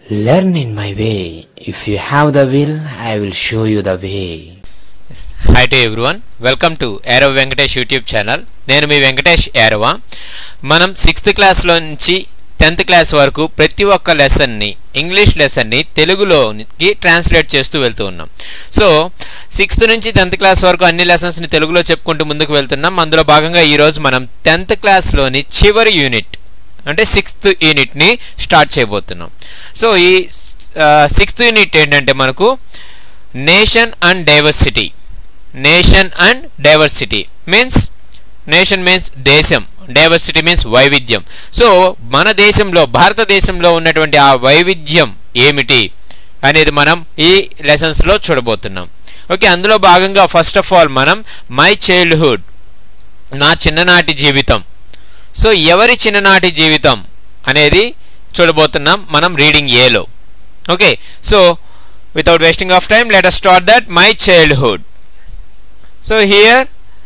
Learn in my way. If you have the will, I will show you the way. Hi to everyone welcome to Erava Venkatesh YouTube channel నేను మీ వెంకటేష్ ఏరవ మనం sixth క్లాస్లో నుంచి tenth class వరకు ప్రతి ఒక్క లెసన్ని English లెసన్ని తెలుగులోకి ట్రాన్స్లేట్ చేస్తూ వెళ్తూ ఉన్నాం సో సిక్స్త్ నుంచి టెన్త్ క్లాస్ వరకు అన్ని లెసన్స్ని తెలుగులో చెప్పుకుంటూ ముందుకు వెళ్తున్నాం అందులో భాగంగా ఈరోజు మనం టెన్త్ క్లాస్లోని చివరి యూనిట్ అంటే సిక్స్త్ యూనిట్ని స్టార్ట్ చేయబోతున్నాం సో ఈ సిక్స్త్ యూనిట్ ఏంటంటే మనకు nation and diversity nation and diversity means nation means దేశం డైవర్సిటీ మీన్స్ వైవిధ్యం సో మన దేశంలో భారతదేశంలో ఉన్నటువంటి ఆ వైవిధ్యం ఏమిటి అనేది మనం ఈ లెసన్స్లో చూడబోతున్నాం ఓకే అందులో భాగంగా ఫస్ట్ ఆఫ్ ఆల్ మనం మై చైల్డ్హుడ్ నా చిన్ననాటి జీవితం సో ఎవరి చిన్ననాటి జీవితం అనేది చూడబోతున్నాం మనం రీడింగ్ ఏలో okay so without wasting of time let us start that my childhood so here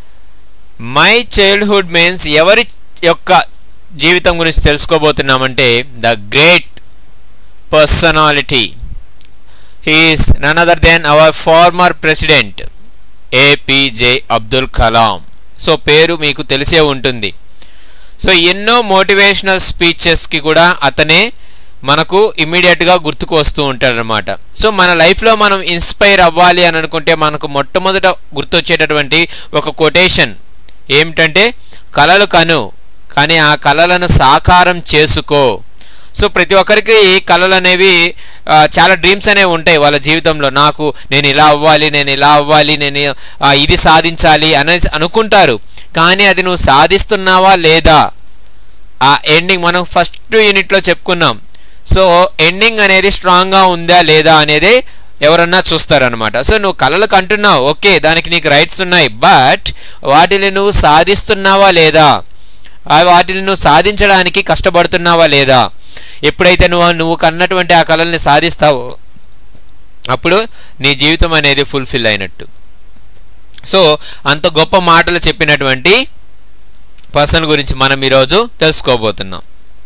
my childhood means ఎవరి యొక్క జీవితం గురించి తెలుసుకోబోతున్నామంటే the great personality he is none other than our former president APJ Abdul Kalam so పేరు మీకు తెలిసే ఉంటుంది సో ఎన్నో మోటివేషనల్ స్పీచెస్కి కూడా అతనే మనకు ఇమ్మీడియట్గా గుర్తుకు వస్తూ ఉంటాడనమాట సో మన లైఫ్లో మనం ఇన్స్పైర్ అవ్వాలి అని అనుకుంటే మనకు మొట్టమొదట గుర్తొచ్చేటటువంటి ఒక కొటేషన్ ఏమిటంటే కలలు కను కానీ ఆ కళలను సాకారం చేసుకో సో ప్రతి ఒక్కరికి కళలు అనేవి చాలా డ్రీమ్స్ అనేవి ఉంటాయి వాళ్ళ జీవితంలో నాకు నేను ఇలా అవ్వాలి నేను ఇలా అవ్వాలి నేను ఇది సాధించాలి అనేసి అనుకుంటారు కానీ అది నువ్వు సాధిస్తున్నావా లేదా ఆ ఎండింగ్ మనం ఫస్ట్ యూనిట్లో చెప్పుకున్నాం సో ఎండింగ్ అనేది స్ట్రాంగ్గా ఉందా లేదా అనేది ఎవరన్నా చూస్తారనమాట సో నువ్వు కళలు కంటున్నావు ఓకే దానికి నీకు రైట్స్ ఉన్నాయి బట్ వాటిని నువ్వు సాధిస్తున్నావా లేదా వాటిని నువ్వు సాధించడానికి కష్టపడుతున్నావా లేదా ఎప్పుడైతే నువ్వు నువ్వు కన్నటువంటి ఆ కళల్ని సాధిస్తావో అప్పుడు నీ జీవితం అనేది ఫుల్ఫిల్ అయినట్టు సో అంత గొప్ప మాటలు చెప్పినటువంటి పర్సన్ గురించి మనం ఈరోజు తెలుసుకోబోతున్నాం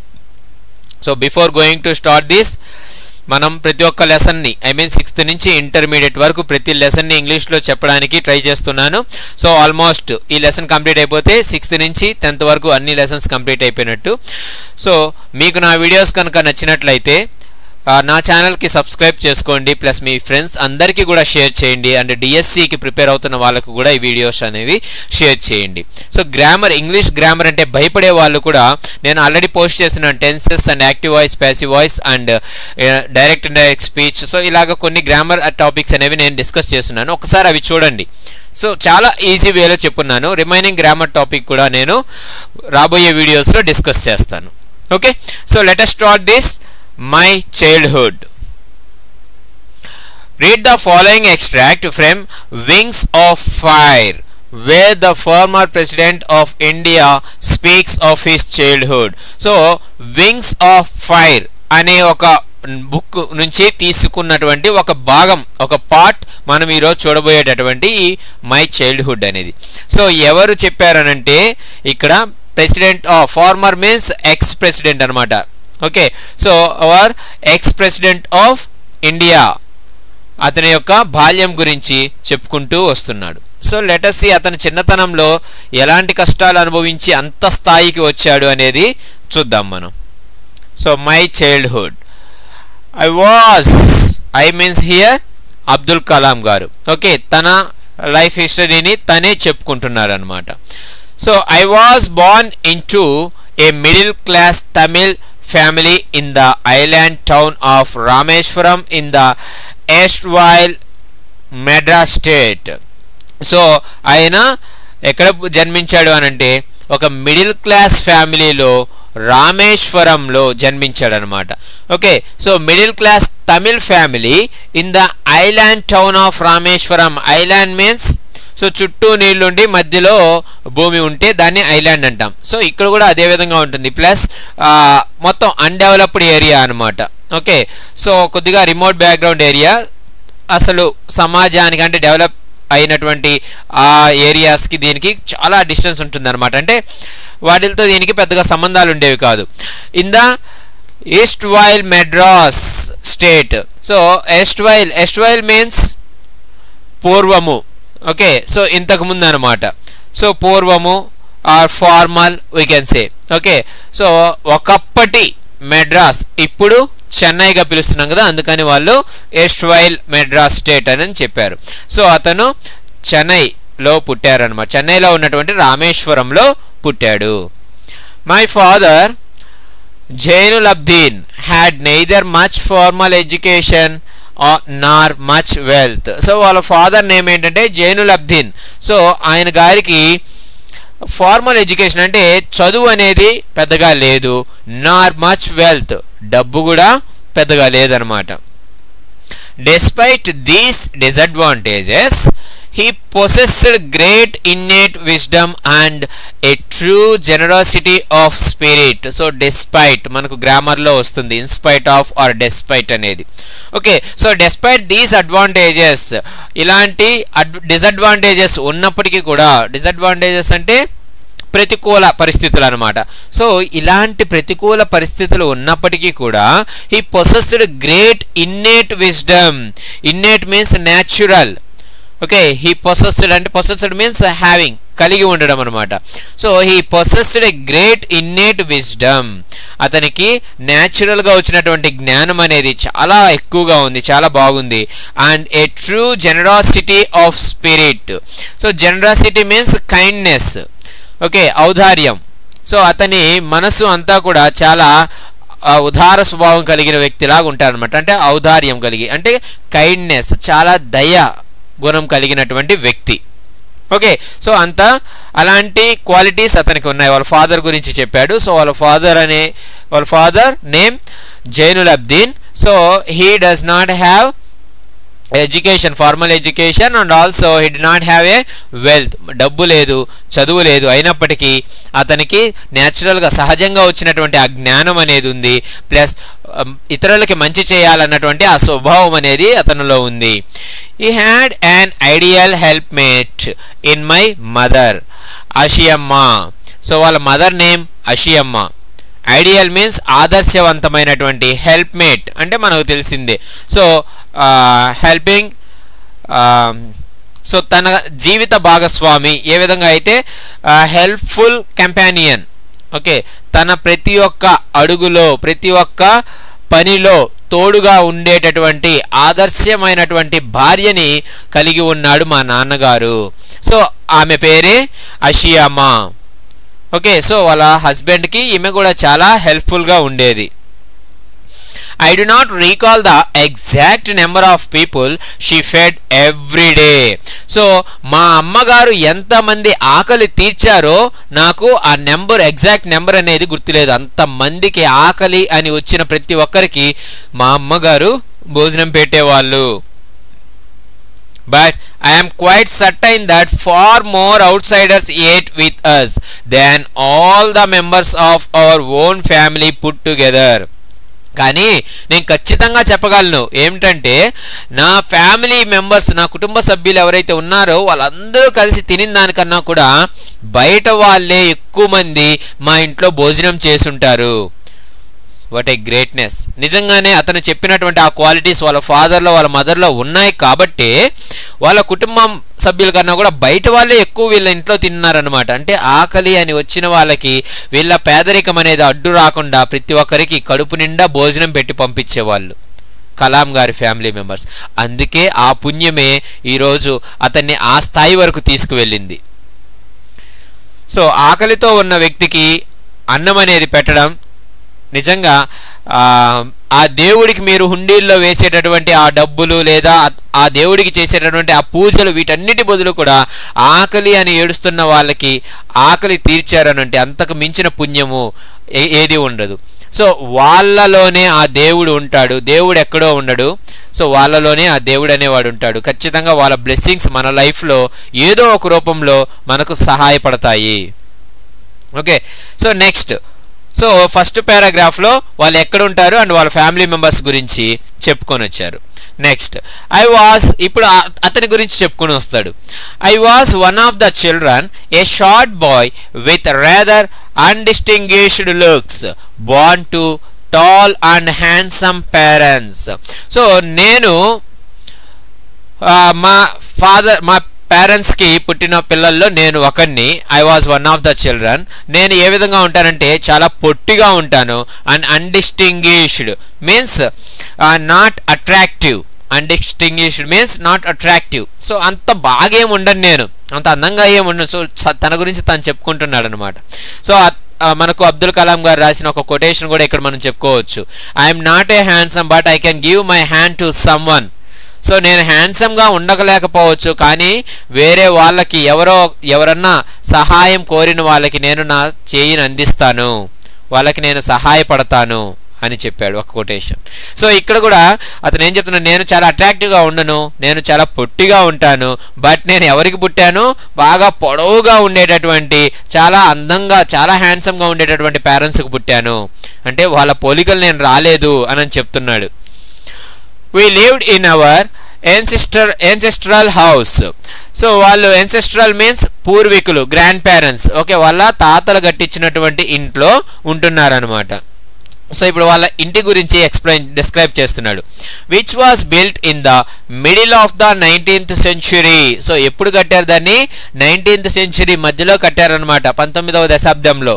so before going to start this మనం ప్రతి ఒక్క లెసన్ని ఐ మీన్ సిక్స్త్ నుంచి ఇంటర్మీడియట్ వరకు ప్రతి లెసన్ని ఇంగ్లీష్లో చెప్పడానికి ట్రై చేస్తున్నాను సో ఆల్మోస్ట్ ఈ లెసన్ కంప్లీట్ అయిపోతే సిక్స్త్ నుంచి టెన్త్ వరకు అన్ని లెసన్స్ కంప్లీట్ అయిపోయినట్టు సో మీకు నా వీడియోస్ కనుక నచ్చినట్లయితే నా ఛానల్కి సబ్స్క్రైబ్ చేసుకోండి ప్లస్ మీ ఫ్రెండ్స్ అందరికీ కూడా షేర్ చేయండి అండ్ డిఎస్సికి ప్రిపేర్ అవుతున్న వాళ్ళకు కూడా ఈ వీడియోస్ అనేవి షేర్ చేయండి సో గ్రామర్ ఇంగ్లీష్ గ్రామర్ అంటే భయపడే వాళ్ళు కూడా నేను ఆల్రెడీ పోస్ట్ చేస్తున్నాను tenses and active voice passive voice and direct and direct speech so ఇలాగ కొన్ని గ్రామర్ టాపిక్స్ అనేవి నేను డిస్కస్ చేస్తున్నాను ఒకసారి అవి చూడండి సో చాలా ఈజీ వేలో చెప్పున్నాను రిమైనింగ్ గ్రామర్ టాపిక్ కూడా నేను రాబోయే వీడియోస్లో డిస్కస్ చేస్తాను okay so let us start this my childhood. Read the following extract from Wings of Fire, where the former president of India speaks of his childhood. So, Wings of Fire అనే ఒక book నుంచి తీసుకున్నటువంటి ఒక భాగం ఒక part మనం ఈరోజు చూడబోయేటటువంటి ఈ మై చైల్డ్హుడ్ అనేది సో ఎవరు చెప్పారనంటే ఇక్కడ president former means ex president అనమాట okay so our ex president of India అతని యొక్క బాల్యం గురించి చెప్పుకుంటూ వస్తున్నాడు సో లెటసి అతని చిన్నతనంలో ఎలాంటి కష్టాలు అనుభవించి అంత స్థాయికి వచ్చాడు అనేది చూద్దాం మనం so my childhood I was I means here Abdul Kalam garu okay తన లైఫ్ హిస్టరీని తనే చెప్పుకుంటున్నారు అనమాట so I was born into a middle class Tamil family in the island town of Rameshwaram in the erstwhile Madras state. So ఆయన ఎక్కడ జన్మించాడు అనంటే ఒక మిడిల్ క్లాస్ ఫ్యామిలీలో రామేశ్వరంలో జన్మించాడు అనమాట okay so middle class Tamil family in the island town of Rameswaram island means so చుట్టూ నీళ్లుండి మధ్యలో భూమి ఉంటే దాన్ని ఐలాండ్ అంటాం సో ఇక్కడ కూడా అదే విధంగా ఉంటుంది ప్లస్ మొత్తం అన్డెవలప్డ్ ఏరియా అనమాట ఓకే సో కొద్దిగా రిమోట్ బ్యాక్గ్రౌండ్ ఏరియా అసలు సమాజానికి అంటే డెవలప్ అయినటువంటి ఆ ఏరియాస్కి దీనికి చాలా డిస్టెన్స్ ఉంటుంది అనమాట అంటే వాటితో దీనికి పెద్దగా సంబంధాలు ఉండేవి కాదు in the erstwhile Madras state so erstwhile erstwhile means పూర్వము ఓకే సో ఇంతకు ముందు అనమాట సో పూర్వము or formal we can say okay so ఒకప్పటి మెడ్రాస్ ఇప్పుడు చెన్నైగా పిలుస్తున్నాం కదా అందుకని వాళ్ళు ఎస్ట్ వైల్ మెడ్రాస్ స్టేట్ అని చెప్పారు సో అతను చెన్నైలో పుట్టారనమాట చెన్నైలో ఉన్నటువంటి రామేశ్వరంలో పుట్టాడు my father Jainulabdeen had neither much formal education nor much wealth so వాళ్ళ ఫాదర్ నేమ్ ఏంటంటే జైనులబ్దీన్ సో ఆయన గారికి ఫార్మల్ ఎడ్యుకేషన్ అంటే చదువు అనేది పెద్దగా లేదు నార్ మచ్ వెల్త్ డబ్బు కూడా పెద్దగా లేదనమాట despite these disadvantages he possessed great innate wisdom and a true generosity of spirit so despite మనకు గ్రామర్లో వస్తుంది ఇన్స్పైట్ ఆఫ్ ఆర్ డెస్పైట్ అనేది okay so despite these advantages ఇలాంటి డిసడ్వాంటేజెస్ ఉన్నప్పటికీ కూడా డిసడ్వాంటేజెస్ అంటే ప్రతికూల పరిస్థితులు అనమాట సో ఇలాంటి ప్రతికూల పరిస్థితులు ఉన్నప్పటికీ కూడా he possessed great innate wisdom innate means natural okay he possessed అంటే పొసెస్డ్ మీన్స్ హ్యావింగ్ కలిగి ఉండడం అనమాట so he possessed a great innate wisdom అతనికి న్యాచురల్గా వచ్చినటువంటి జ్ఞానం అనేది చాలా ఎక్కువగా ఉంది చాలా బాగుంది and a true generosity of spirit so generosity means kindness okay ఔదార్యం సో అతని మనస్సు అంతా కూడా చాలా ఉదార స్వభావం కలిగిన వ్యక్తిలాగా ఉంటారనమాట అంటే ఔదార్యం కలిగి అంటే కైండ్నెస్ చాలా దయ గుణం కలిగినటువంటి వ్యక్తి ఓకే సో అంత అలాంటి క్వాలిటీస్ అతనికి ఉన్నాయి వాళ్ళ ఫాదర్ గురించి చెప్పాడు సో వాళ్ళ ఫాదర్ అనే వాళ్ళ father name Jainul Abdeen so he does not have education formal education and also he did not have a wealth డబ్బు లేదు చదువు లేదు అయినప్పటికీ అతనికి న్యాచురల్గా సహజంగా వచ్చినటువంటి ఆ జ్ఞానం అనేది ఉంది ప్లస్ ఇతరులకి మంచి చేయాలన్నటువంటి ఆ స్వభావం అనేది అతనిలో ఉంది he had an ideal helpmate in my mother Ashiamma so వాళ్ళ mother name Ashiamma ideal means ఆదర్శవంతమైనటువంటి హెల్ప్ మేట్ అంటే మనకు తెలిసిందే సో హెల్పింగ్ సో తన జీవిత భాగస్వామి ఏ విధంగా అయితే హెల్ప్ఫుల్ కంపానియన్ ఓకే తన ప్రతి ఒక్క అడుగులో ప్రతి ఒక్క పనిలో తోడుగా ఉండేటటువంటి ఆదర్శమైనటువంటి భార్యని కలిగి ఉన్నాడు మా నాన్నగారు సో ఆమె పేరే అషియామా ఓకే సో వాళ్ళ హస్బెండ్కి ఈమె కూడా చాలా హెల్ప్ఫుల్గా ఉండేది I do not recall the exact number of people she fed every day so మా అమ్మగారు ఎంతమంది ఆకలి తీర్చారో నాకు ఆ నెంబర్ ఎగ్జాక్ట్ నెంబర్ అనేది గుర్తులేదు అంతమందికి ఆకలి అని వచ్చిన ప్రతి ఒక్కరికి మా అమ్మగారు భోజనం పెట్టేవాళ్ళు but I am quite certain that far more outsiders ate with us than all the members of our own family put together. కానీ నేను ఖచ్చితంగా చెప్పగలను ఏమిటంటే నా ఫ్యామిలీ మెంబర్స్ నా కుటుంబ సభ్యులు ఎవరైతే ఉన్నారో వాళ్ళందరూ కలిసి తినిన దానికన్నా కూడా బయట వాళ్ళే ఎక్కువ మంది మా ఇంట్లో భోజనం చేసుంటారు వాట్ ఏ గ్రేట్నెస్ నిజంగానే అతను చెప్పినటువంటి ఆ క్వాలిటీస్ వాళ్ళ ఫాదర్లో వాళ్ళ మదర్లో ఉన్నాయి కాబట్టి వాళ్ళ కుటుంబం సభ్యుల కన్నా కూడా బయట వాళ్ళే ఎక్కువ వీళ్ళ ఇంట్లో తిన్నారనమాట అంటే ఆకలి అని వచ్చిన వాళ్ళకి వీళ్ళ పేదరికం అనేది అడ్డు రాకుండా ప్రతి ఒక్కరికి కడుపు నిండా భోజనం పెట్టి పంపించేవాళ్ళు కలాం గారి ఫ్యామిలీ మెంబర్స్ అందుకే ఆ పుణ్యమే ఈరోజు అతన్ని ఆ స్థాయి వరకు తీసుకువెళ్ళింది సో ఆకలితో ఉన్న వ్యక్తికి అన్నం అనేది పెట్టడం నిజంగా ఆ దేవుడికి మీరు హుండీల్లో వేసేటటువంటి ఆ డబ్బులు లేదా ఆ దేవుడికి చేసేటటువంటి ఆ పూజలు వీటన్నిటి బదులు కూడా ఆకలి అని ఏడుస్తున్న వాళ్ళకి ఆకలి తీర్చారనంటే అంతకు మించిన పుణ్యము ఏది ఉండదు సో వాళ్ళలోనే ఆ దేవుడు ఉంటాడు దేవుడు ఎక్కడో ఉండడు సో వాళ్ళలోనే ఆ దేవుడు అనేవాడు ఉంటాడు ఖచ్చితంగా వాళ్ళ బ్లెస్సింగ్స్ మన లైఫ్లో ఏదో ఒక రూపంలో మనకు సహాయపడతాయి okay so next so first పారాగ్రాఫ్లో వాళ్ళు ఎక్కడ ఉంటారు అండ్ వాళ్ళ ఫ్యామిలీ మెంబర్స్ గురించి చెప్పుకొని వచ్చారు నెక్స్ట్ ఐ వాజ్ ఇప్పుడు అతని గురించి చెప్పుకొని వస్తాడు I was one of the children a short boy with rather undistinguished looks born to tall and handsome parents so నేను ఆ, మా ఫాదర్ మా పేరెంట్స్కి పుట్టిన పిల్లల్లో నేను ఒకరిని I was one of the children నేను ఏ విధంగా ఉంటానంటే చాలా పొట్టిగా ఉంటాను and undistinguished means not attractive undistinguished means not attractive so అంత బాగా ఏమి ఉండను నేను అంత అందంగా ఏమి ఉండను సో స- తన గురించి తను చెప్పుకుంటున్నాడు అనమాట సో అ- ఆ, మనకు అబ్దుల్ కలాం గారు రాసిన ఒక కొటేషన్ కూడా ఇక్కడ మనం చెప్పుకోవచ్చు I'm not a handsome but I can give my hand to someone so నేను హ్యాండ్సమ్గా ఉండకలేకపోవచ్చు కానీ వేరే వాళ్ళకి ఎవరో ఎవరన్నా సహాయం కోరిన వాళ్ళకి నేను నా చేయిని అందిస్తాను వాళ్ళకి నేను సహాయపడతాను అని చెప్పాడు ఒక కొటేషన్ సో ఇక్కడ కూడా అతను ఏం చెప్తున్నాడు నేను చాలా అట్రాక్టివ్గా ఉండను నేను చాలా పొట్టిగా ఉంటాను బట్ నేను ఎవరికి పుట్టాను బాగా పొడవుగా ఉండేటటువంటి చాలా అందంగా చాలా హ్యాండ్సమ్గా ఉండేటటువంటి పేరెంట్స్కి పుట్టాను అంటే వాళ్ళ పోలికలు నేను రాలేదు అని అని చెప్తున్నాడు we lived in our ancestor ancestral house so వాళ్ళు ఎన్సెస్ట్రల్ మీన్స్ పూర్వీకులు గ్రాండ్ పేరెంట్స్ ఓకే వాళ్ళ తాతలు కట్టించినటువంటి ఇంట్లో ఉంటున్నారనమాట సో ఇప్పుడు వాళ్ళ ఇంటి గురించి ఎక్స్ప్లెయిన్ డిస్క్రైబ్ చేస్తున్నాడు which was built in the middle of the nineteenth century so ఎప్పుడు కట్టారు దాన్ని నైన్టీన్త్ సెంచురీ మధ్యలో కట్టారనమాట పంతొమ్మిదవ దశాబ్దంలో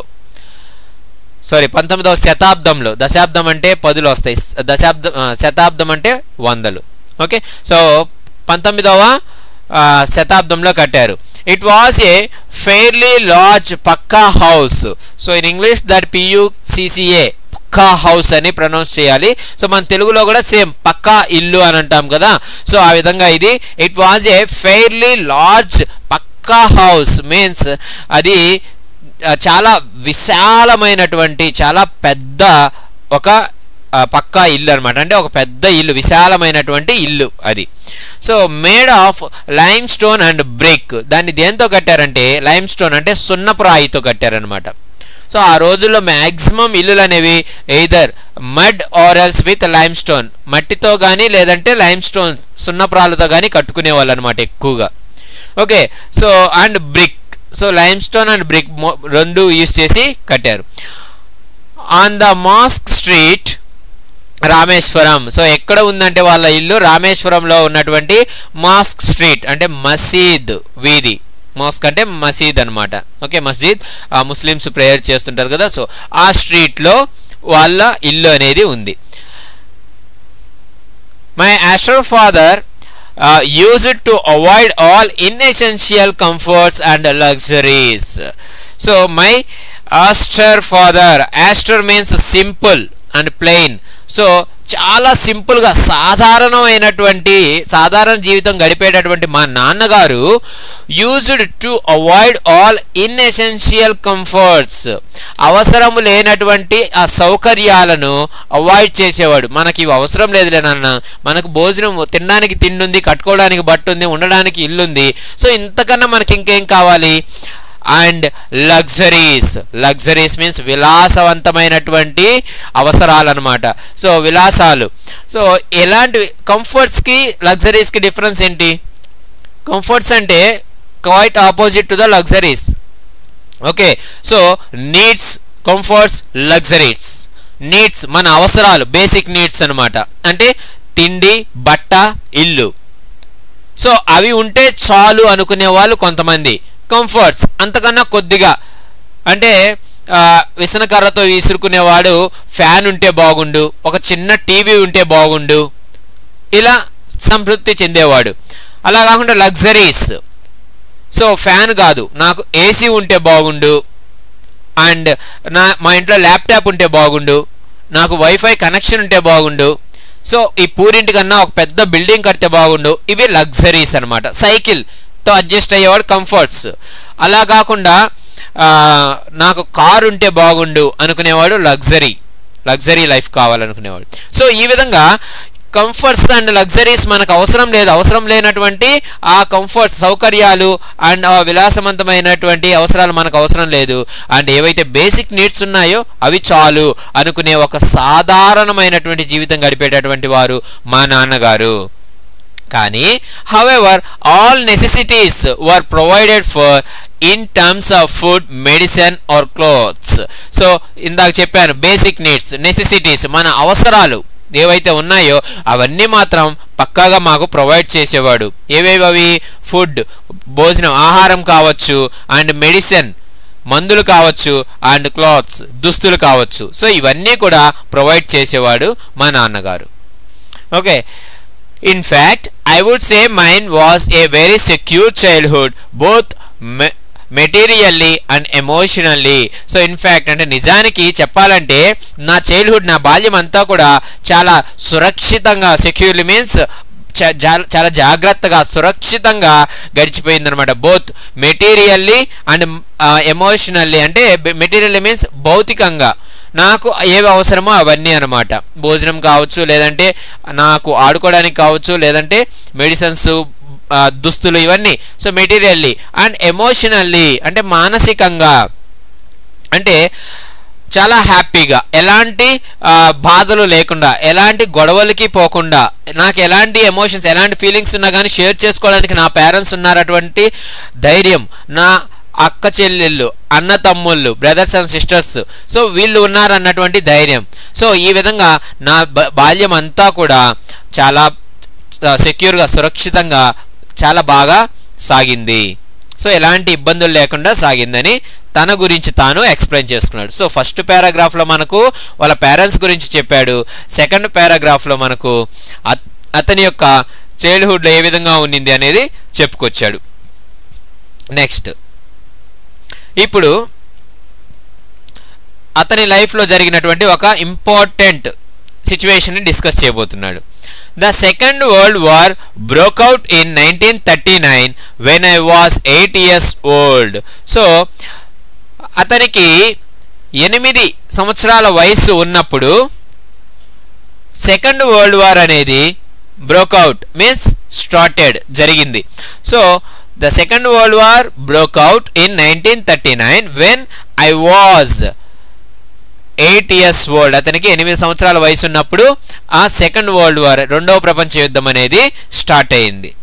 సారీ పంతొమ్మిదవ శతాబ్దంలో దశాబ్దం అంటే పదులు వస్తాయి స- దశాబ్దం ఆ, శతాబ్దం అంటే వందలు ఓకే సో పంతొమ్మిదవ ఆ, శతాబ్దంలో కట్టారు it was a fairly large pucca house so in English that P U C C A pucca house అని ప్రొనౌన్స్ చేయాలి సో మన తెలుగులో కూడా సేమ్ పక్కా ఇల్లు అని అంటాం కదా సో ఆ విధంగా ఇది it was a fairly large pucca house means అది ఆ, చాలా విశాలమైనటువంటి చాలా పెద్ద ఒక ఆ, పక్కా ఇల్లు అనమాట అంటే ఒక పెద్ద ఇల్లు విశాలమైనటువంటి ఇల్లు అది so made of limestone and brick దాన్ని దేంతో కట్టారంటే లైమ్ స్టోన్ అంటే సున్నపు రాయితో కట్టారనమాట సో ఆ రోజుల్లో మ్యాక్సిమం ఇల్లులు అనేవి either mud or else with limestone మట్టితో కానీ లేదంటే లైమ్ స్టోన్ సున్నపురాలతో కానీ కట్టుకునే వాళ్ళు అనమాట ఎక్కువగా okay so and brick so limestone and brick రెండు యూస్ చేసి కట్టారు on the mosque street Rameswaram so ఎక్కడ ఉందంటే వాళ్ళ ఇల్లు రామేశ్వరంలో ఉన్నటువంటి మాస్క్ స్ట్రీట్ అంటే మసీద్ వీధి మాస్క్ అంటే మసీద్ అన్నమాట ఓకే మసీద్ ఆ ముస్లిమ్స్ ప్రేయర్ చేస్తుంటారు కదా సో ఆ స్ట్రీట్లో వాళ్ళ ఇల్లు అనేది ఉంది my austere father used to avoid all inessential comforts and luxuries so my austere father austere means simple and plain so చాలా సింపుల్గా సాధారణమైనటువంటి సాధారణ జీవితం గడిపేటటువంటి మా నాన్నగారు used to avoid all inessential comforts అవసరము లేనటువంటి ఆ సౌకర్యాలను అవాయిడ్ చేసేవాడు మనకి ఇవి అవసరం లేదులే నాన్న మనకు భోజనం తినడానికి తిండి ఉంది కట్టుకోవడానికి బట్ట ఉంది ఉండడానికి ఇల్లు ఉంది సో ఇంతకన్నా మనకి ఇంకేం కావాలి అండ్ లగ్జరీస్ లగ్జరీస్ మీన్స్ విలాసవంతమైనటువంటి అవసరాలు అనమాట సో విలాసాలు సో ఎలాంటి కంఫర్ట్స్కి లగ్జరీస్కి డిఫరెన్స్ ఏంటి కంఫర్ట్స్ అంటే quite opposite to the luxuries okay so needs comforts luxuries needs మన అవసరాలు బేసిక్ నీడ్స్ అనమాట అంటే తిండి బట్ట ఇల్లు సో అవి ఉంటే చాలు అనుకునే వాళ్ళు కొంతమంది కంఫర్ట్స్ అంతకన్నా కొద్దిగా అంటే ఆ, విసనకర్రతో విసురుకునేవాడు ఫ్యాన్ ఉంటే బాగుండు ఒక చిన్న టీవీ ఉంటే బాగుండు ఇలా సంతృప్తి చెందేవాడు అలా కాకుండా లగ్జరీస్ సో ఫ్యాన్ కాదు నాకు ఏసీ ఉంటే బాగుండు అండ్ నా మా ఇంట్లో ల్యాప్టాప్ ఉంటే బాగుండు నాకు వైఫై కనెక్షన్ ఉంటే బాగుండు సో ఈ పూరింటి కన్నా ఒక పెద్ద బిల్డింగ్ కడితే బాగుండు ఇవి లగ్జరీస్ అనమాట సైకిల్తో అడ్జస్ట్ అయ్యేవాడు కంఫర్ట్స్ అలా కాకుండా ఆ, నాకు కారు ఉంటే బాగుండు అనుకునేవాడు లగ్జరీ లగ్జరీ లైఫ్ కావాలనుకునేవాడు సో ఈ విధంగా కంఫర్ట్స్ అండ్ లగ్జరీస్ మనకు అవసరం లేదు అవసరం లేనటువంటి ఆ కంఫర్ట్స్ సౌకర్యాలు అండ్ ఆ విలాసవంతమైనటువంటి అవసరాలు మనకు అవసరం లేదు అండ్ ఏవైతే బేసిక్ నీడ్స్ ఉన్నాయో అవి చాలు అనుకునే ఒక సాధారణమైనటువంటి జీవితం గడిపేటటువంటి వారు మా నాన్నగారు కానీ however all necessities were provided for in terms of food medicine or clothes so ఇందాక చెప్పాను బేసిక్ నీడ్స్ నెసెసిటీస్ మన అవసరాలు ఏవైతే ఉన్నాయో అవన్నీ మాత్రం పక్కాగా మాకు ప్రొవైడ్ చేసేవాడు ఏవేవి అవి ఫుడ్ భోజనం ఆహారం కావచ్చు అండ్ మెడిసిన్ మందులు కావచ్చు అండ్ క్లాత్స్ దుస్తులు కావచ్చు సో ఇవన్నీ కూడా ప్రొవైడ్ చేసేవాడు మా నాన్నగారు okay in fact I would say mine was a very secure childhood both materially and emotionally so in fact అంటే నిజానికి చెప్పాలంటే నా చైల్డ్హుడ్ నా బాల్యం అంతా కూడా చాలా సురక్షితంగా సెక్యూర్లీ మీన్స్ చాలా జాగ్రత్తగా సురక్షితంగా గడిచిపోయిందనమాట బోత్ మెటీరియల్లీ అండ్ ఎమోషనల్లీ అంటే మెటీరియల్లీ మీన్స్ భౌతికంగా నాకు ఏవి అవసరమో అవన్నీ అనమాట భోజనం కావచ్చు లేదంటే నాకు ఆడుకోవడానికి కావచ్చు లేదంటే మెడిసిన్స్ దుస్తులు ఇవన్నీ సో మెటీరియల్లీ అండ్ ఎమోషనల్లీ అంటే మానసికంగా అంటే చాలా హ్యాపీగా ఎలాంటి బాధలు లేకుండా ఎలాంటి గొడవలకి పోకుండా నాకు ఎలాంటి ఎమోషన్స్ ఎలాంటి ఫీలింగ్స్ ఉన్నా కానీ షేర్ చేసుకోవడానికి నా పేరెంట్స్ ఉన్నారటువంటి ధైర్యం నా అక్క చెల్లెళ్ళు అన్న తమ్ముళ్ళు బ్రదర్స్ అండ్ సిస్టర్స్ సో వీళ్ళు ఉన్నారన్నటువంటి ధైర్యం సో ఈ విధంగా నా బాల్యం అంతా కూడా చాలా సెక్యూర్గా సురక్షితంగా చాలా బాగా సాగింది సో ఎలాంటి ఇబ్బందులు లేకుండా సాగిందని తన గురించి తాను ఎక్స్ప్లెయిన్ చేసుకున్నాడు సో ఫస్ట్ పారాగ్రాఫ్లో మనకు వాళ్ళ పేరెంట్స్ గురించి చెప్పాడు సెకండ్ పారాగ్రాఫ్లో మనకు అతని యొక్క చైల్డ్హుడ్లో ఏ విధంగా ఉన్నింది అనేది చెప్పుకొచ్చాడు నెక్స్ట్ ఇప్పుడు అతని లైఫ్లో జరిగినటువంటి ఒక ఇంపార్టెంట్ సిచ్యువేషన్ని డిస్కస్ చేయబోతున్నాడు the second world war broke out in nineteen thirty nine when I was eight years old so అతనికి ఎనిమిది సంవత్సరాల వయస్సు ఉన్నప్పుడు సెకండ్ వరల్డ్ వార్ అనేది బ్రోక్అవుట్ మీన్స్ స్టార్టెడ్ జరిగింది so the second world war broke out in nineteen thirty nine when I was eight years old అతనికి ఎనిమిది సంవత్సరాల వయసు ఉన్నప్పుడు ఆ సెకండ్ వరల్డ్ వార్ రెండవ ప్రపంచ యుద్ధం అనేది స్టార్ట్ అయింది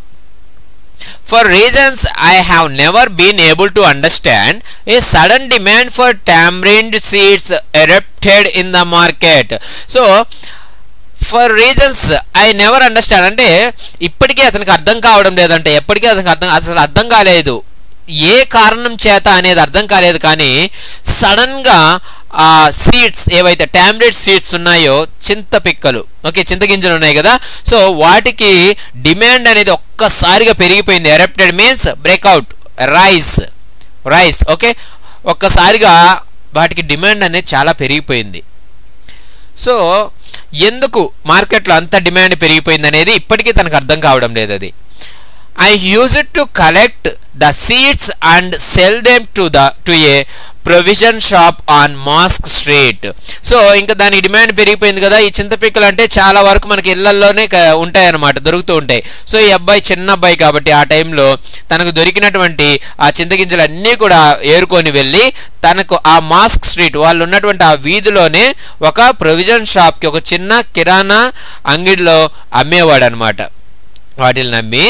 for reasons I have never been able to understand a sudden demand for tamarind seeds erupted in the market so for reasons I never understand అంటే ఇప్పటికీ అతనికి అర్థం కావడం లేదంటే ఎప్పటికీ అతనికి అర్థం అసలు అర్థం కాలేదు ఏ కారణం చేత అనేది అర్థం కాలేదు కానీ సడన్గా ఆ సీడ్స్ ఏవైతే టాబ్లెట్ సీడ్స్ ఉన్నాయో చింత పిక్కలు ఓకే చింతగింజలు ఉన్నాయి కదా సో వాటికి డిమాండ్ అనేది ఒక్కసారిగా పెరిగిపోయింది erupted means breakout rise rise okay ఒక్కసారిగా వాటికి డిమాండ్ అనేది చాలా పెరిగిపోయింది సో ఎందుకు మార్కెట్లో అంత డిమాండ్ పెరిగిపోయింది అనేది ఇప్పటికీ తనకు అర్థం కావడం లేదు అది I use it to collect the seeds and sell them to the to a provision shop on mosque street so ఇంకా దానికి డిమాండ్ పెరిగిపోయింది కదా ఈ చింతపిక్కలు అంటే చాలా వరకు మనకి ఇళ్లల్లోనే ఉంటాయి అన్నమాట దొరుకుతూ ఉంటాయి సో ఈ అబ్బాయి చిన్న అబ్బాయి కాబట్టి ఆ టైంలో తనకు దొరికినటువంటి ఆ చింతగింజలు అన్నీ కూడా ఏరుకొని వెళ్ళి తనకు ఆ మాస్క్ స్ట్రీట్ వాళ్ళు ఉన్నటువంటి ఆ వీధిలోనే ఒక ప్రొవిజన్ షాప్కి ఒక చిన్న కిరాణా అంగిడిలో అమ్మేవాడు అనమాట వాటిని నమ్మి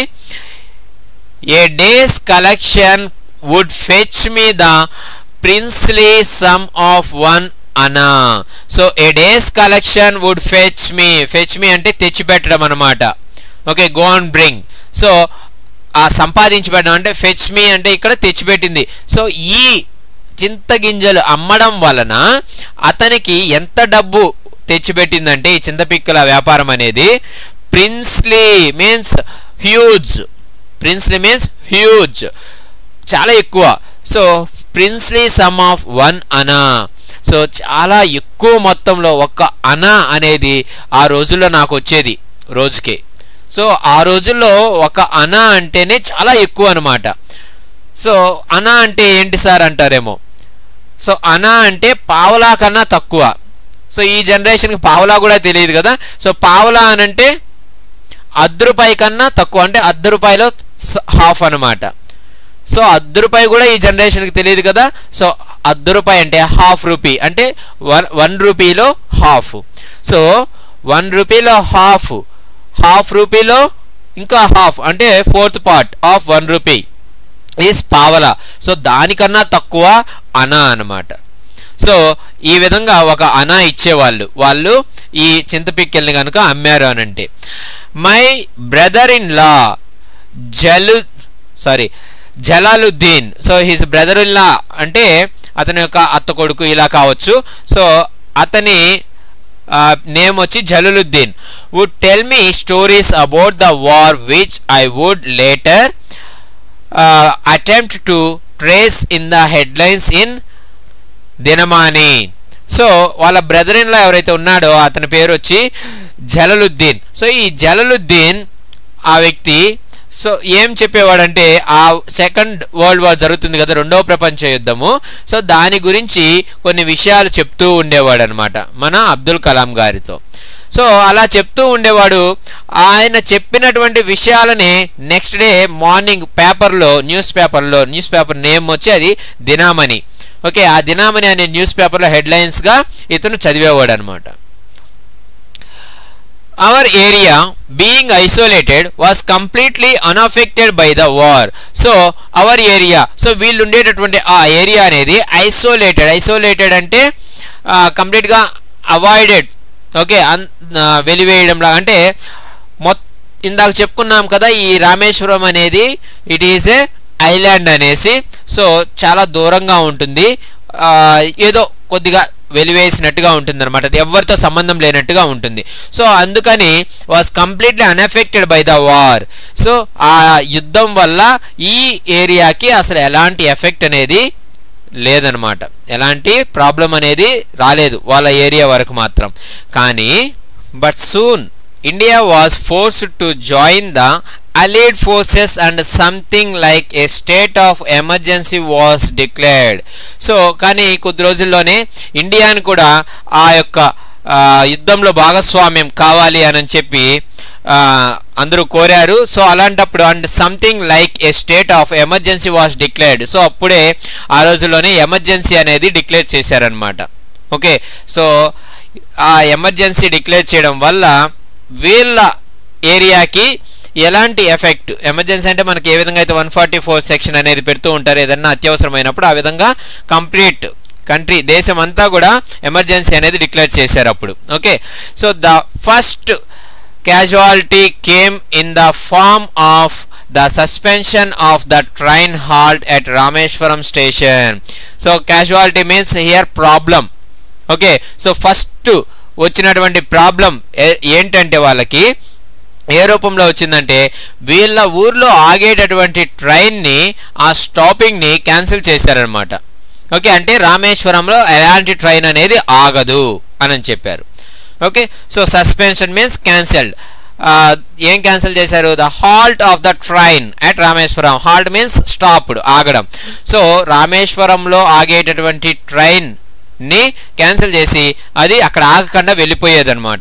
a day's collection would fetch me the princely sum of one anna so a day's collection would fetch me fetch me అంటే తెచ్చిపెట్టడం అనమాట okay go and bring so ఆ సంపాదించి పెట్టడం అంటే ఫెచ్ మీ అంటే ఇక్కడ తెచ్చిపెట్టింది సో ఈ చింతగింజలు అమ్మడం వలన అతనికి ఎంత డబ్బు తెచ్చిపెట్టిందంటే ఈ చింతపిక్కల వ్యాపారం అనేది princely means huge princely means huge చాలా ఎక్కువ so princely sum of one anna so చాలా ఎక్కువ మొత్తంలో ఒక్క అనా అనేది ఆ రోజుల్లో నాకు వచ్చేది రోజుకి సో ఆ రోజుల్లో ఒక అనా అంటేనే చాలా ఎక్కువ అనమాట సో అనా అంటే ఏంటి సార్ అంటారేమో సో అనా అంటే పావలా కన్నా తక్కువ సో ఈ జనరేషన్కి పావలా కూడా తెలియదు కదా సో పావలా అని అంటే అర్ధ రూపాయి కన్నా తక్కువ అంటే అర్ధ రూపాయలో హాఫ్ అనమాట సో అర్ధ రూపాయి కూడా ఈ జనరేషన్కి తెలియదు కదా సో అర్ధ రూపాయి అంటే హాఫ్ రూపీ అంటే వన్ వన్ రూపీలో హాఫ్ సో వన్ రూపీలో హాఫ్ హాఫ్ రూపీలో ఇంకా హాఫ్ అంటే fourth part of one rupee is పావలా సో దానికన్నా తక్కువ అనా అనమాట సో ఈ విధంగా ఒక అనా ఇచ్చేవాళ్ళు వాళ్ళు ఈ చింతపిక్కెల్ని కనుక అమ్మారు అని అంటే మై బ్రదర్ ఇన్ లా జలు sorry Jalaluddin so his brother in law అంటే అతని యొక్క అత్త కొడుకు ఇలా కావచ్చు సో అతని నేమ్ వచ్చి Jalaluddin would tell me stories about the war which I would later attempt to trace in the headlines in Dinamani so వాళ్ళ బ్రదర్ ఇన్లో ఎవరైతే ఉన్నాడో అతని పేరు వచ్చి జలలుద్దీన్ సో ఈ జలలుద్దీన్ ఆ వ్యక్తి సో ఏం చెప్పేవాడంటే ఆ సెకండ్ వరల్డ్ వార్ జరుగుతుంది కదా రెండవ ప్రపంచ యుద్ధము సో దాని గురించి కొన్ని విషయాలు చెప్తూ ఉండేవాడు అనమాట మన అబ్దుల్ కలాం గారితో సో అలా చెప్తూ ఉండేవాడు ఆయన చెప్పినటువంటి విషయాలని నెక్స్ట్ డే మార్నింగ్ పేపర్లో న్యూస్ పేపర్లో న్యూస్ పేపర్ నేమ్ వచ్చి అది దినామణి ఓకే ఆ దినామణి అనే న్యూస్ పేపర్లో హెడ్లైన్స్గా ఇతను చదివేవాడు అనమాట our area being isolated was completely unaffected by the war so our area so వీళ్ళు ఉండేటటువంటి ఆ ఏరియా అనేది ఐసోలేటెడ్ ఐసోలేటెడ్ అంటే కంప్లీట్గా అవాయిడెడ్ ఓకే వెలివేయడంలా అంటే మొత్తం ఇందాక చెప్పుకున్నాం కదా ఈ రామేశ్వరం అనేది ఇట్ ఈస్ ఏ ఐలాండ్ అనేసి సో చాలా దూరంగా ఉంటుంది ఏదో కొద్దిగా వెలివేసినట్టుగా ఉంటుంది అనమాట అది ఎవరితో సంబంధం లేనట్టుగా ఉంటుంది సో అందుకని was completely unaffected by the war so ఆ యుద్ధం వల్ల ఈ ఏరియాకి అసలు ఎలాంటి ఎఫెక్ట్ అనేది లేదనమాట ఎలాంటి ప్రాబ్లం అనేది రాలేదు వాళ్ళ ఏరియా వరకు మాత్రం కానీ but soon India was forced to join the allied forces and something like a state of emergency was declared so కానీ కొద్ది రోజుల్లోనే ఇండియాని కూడా ఆ యొక్క యుద్ధంలో భాగస్వామ్యం కావాలి అని చెప్పి అందరూ కోరారు సో అలాంటప్పుడు and something like a state of emergency was declared so అప్పుడే ఆ రోజుల్లోనే ఎమర్జెన్సీ అనేది డిక్లేర్ చేశారనమాట ఓకే సో ఆ ఎమర్జెన్సీ డిక్లేర్ చేయడం వల్ల వీళ్ళ ఏరియాకి ఎలాంటి ఎఫెక్ట్ ఎమర్జెన్సీ అంటే మనకి ఏ విధంగా అయితే వన్ ఫార్టీ ఫోర్ సెక్షన్ అనేది పెడుతూ ఉంటారు ఏదన్నా అత్యవసరమైనప్పుడు ఆ విధంగా కంప్లీట్ కంట్రీ దేశం అంతా కూడా ఎమర్జెన్సీ అనేది డిక్లేర్ చేశారు అప్పుడు okay so the first casualty came in the form of the suspension of the train halt at Rameswaram station so casualty means here problem okay so first వచ్చినటువంటి ప్రాబ్లం ఏంటంటే వాళ్ళకి ఏ రూపంలో వచ్చిందంటే వీళ్ళ ఊర్లో ఆగేటటువంటి ట్రైన్ని ఆ స్టాపింగ్ని క్యాన్సిల్ చేశారనమాట ఓకే అంటే రామేశ్వరంలో ఎలాంటి ట్రైన్ అనేది ఆగదు అని చెప్పారు okay so suspension means cancelled ఏం క్యాన్సిల్ చేశారు the halt of the train at Rameswaram halt means stopped ఆగడం సో రామేశ్వరంలో ఆగేటటువంటి ట్రైన్ ని క్యాన్సిల్ చేసి అది అక్కడ ఆగకుండా వెళ్ళిపోయేదన్నమాట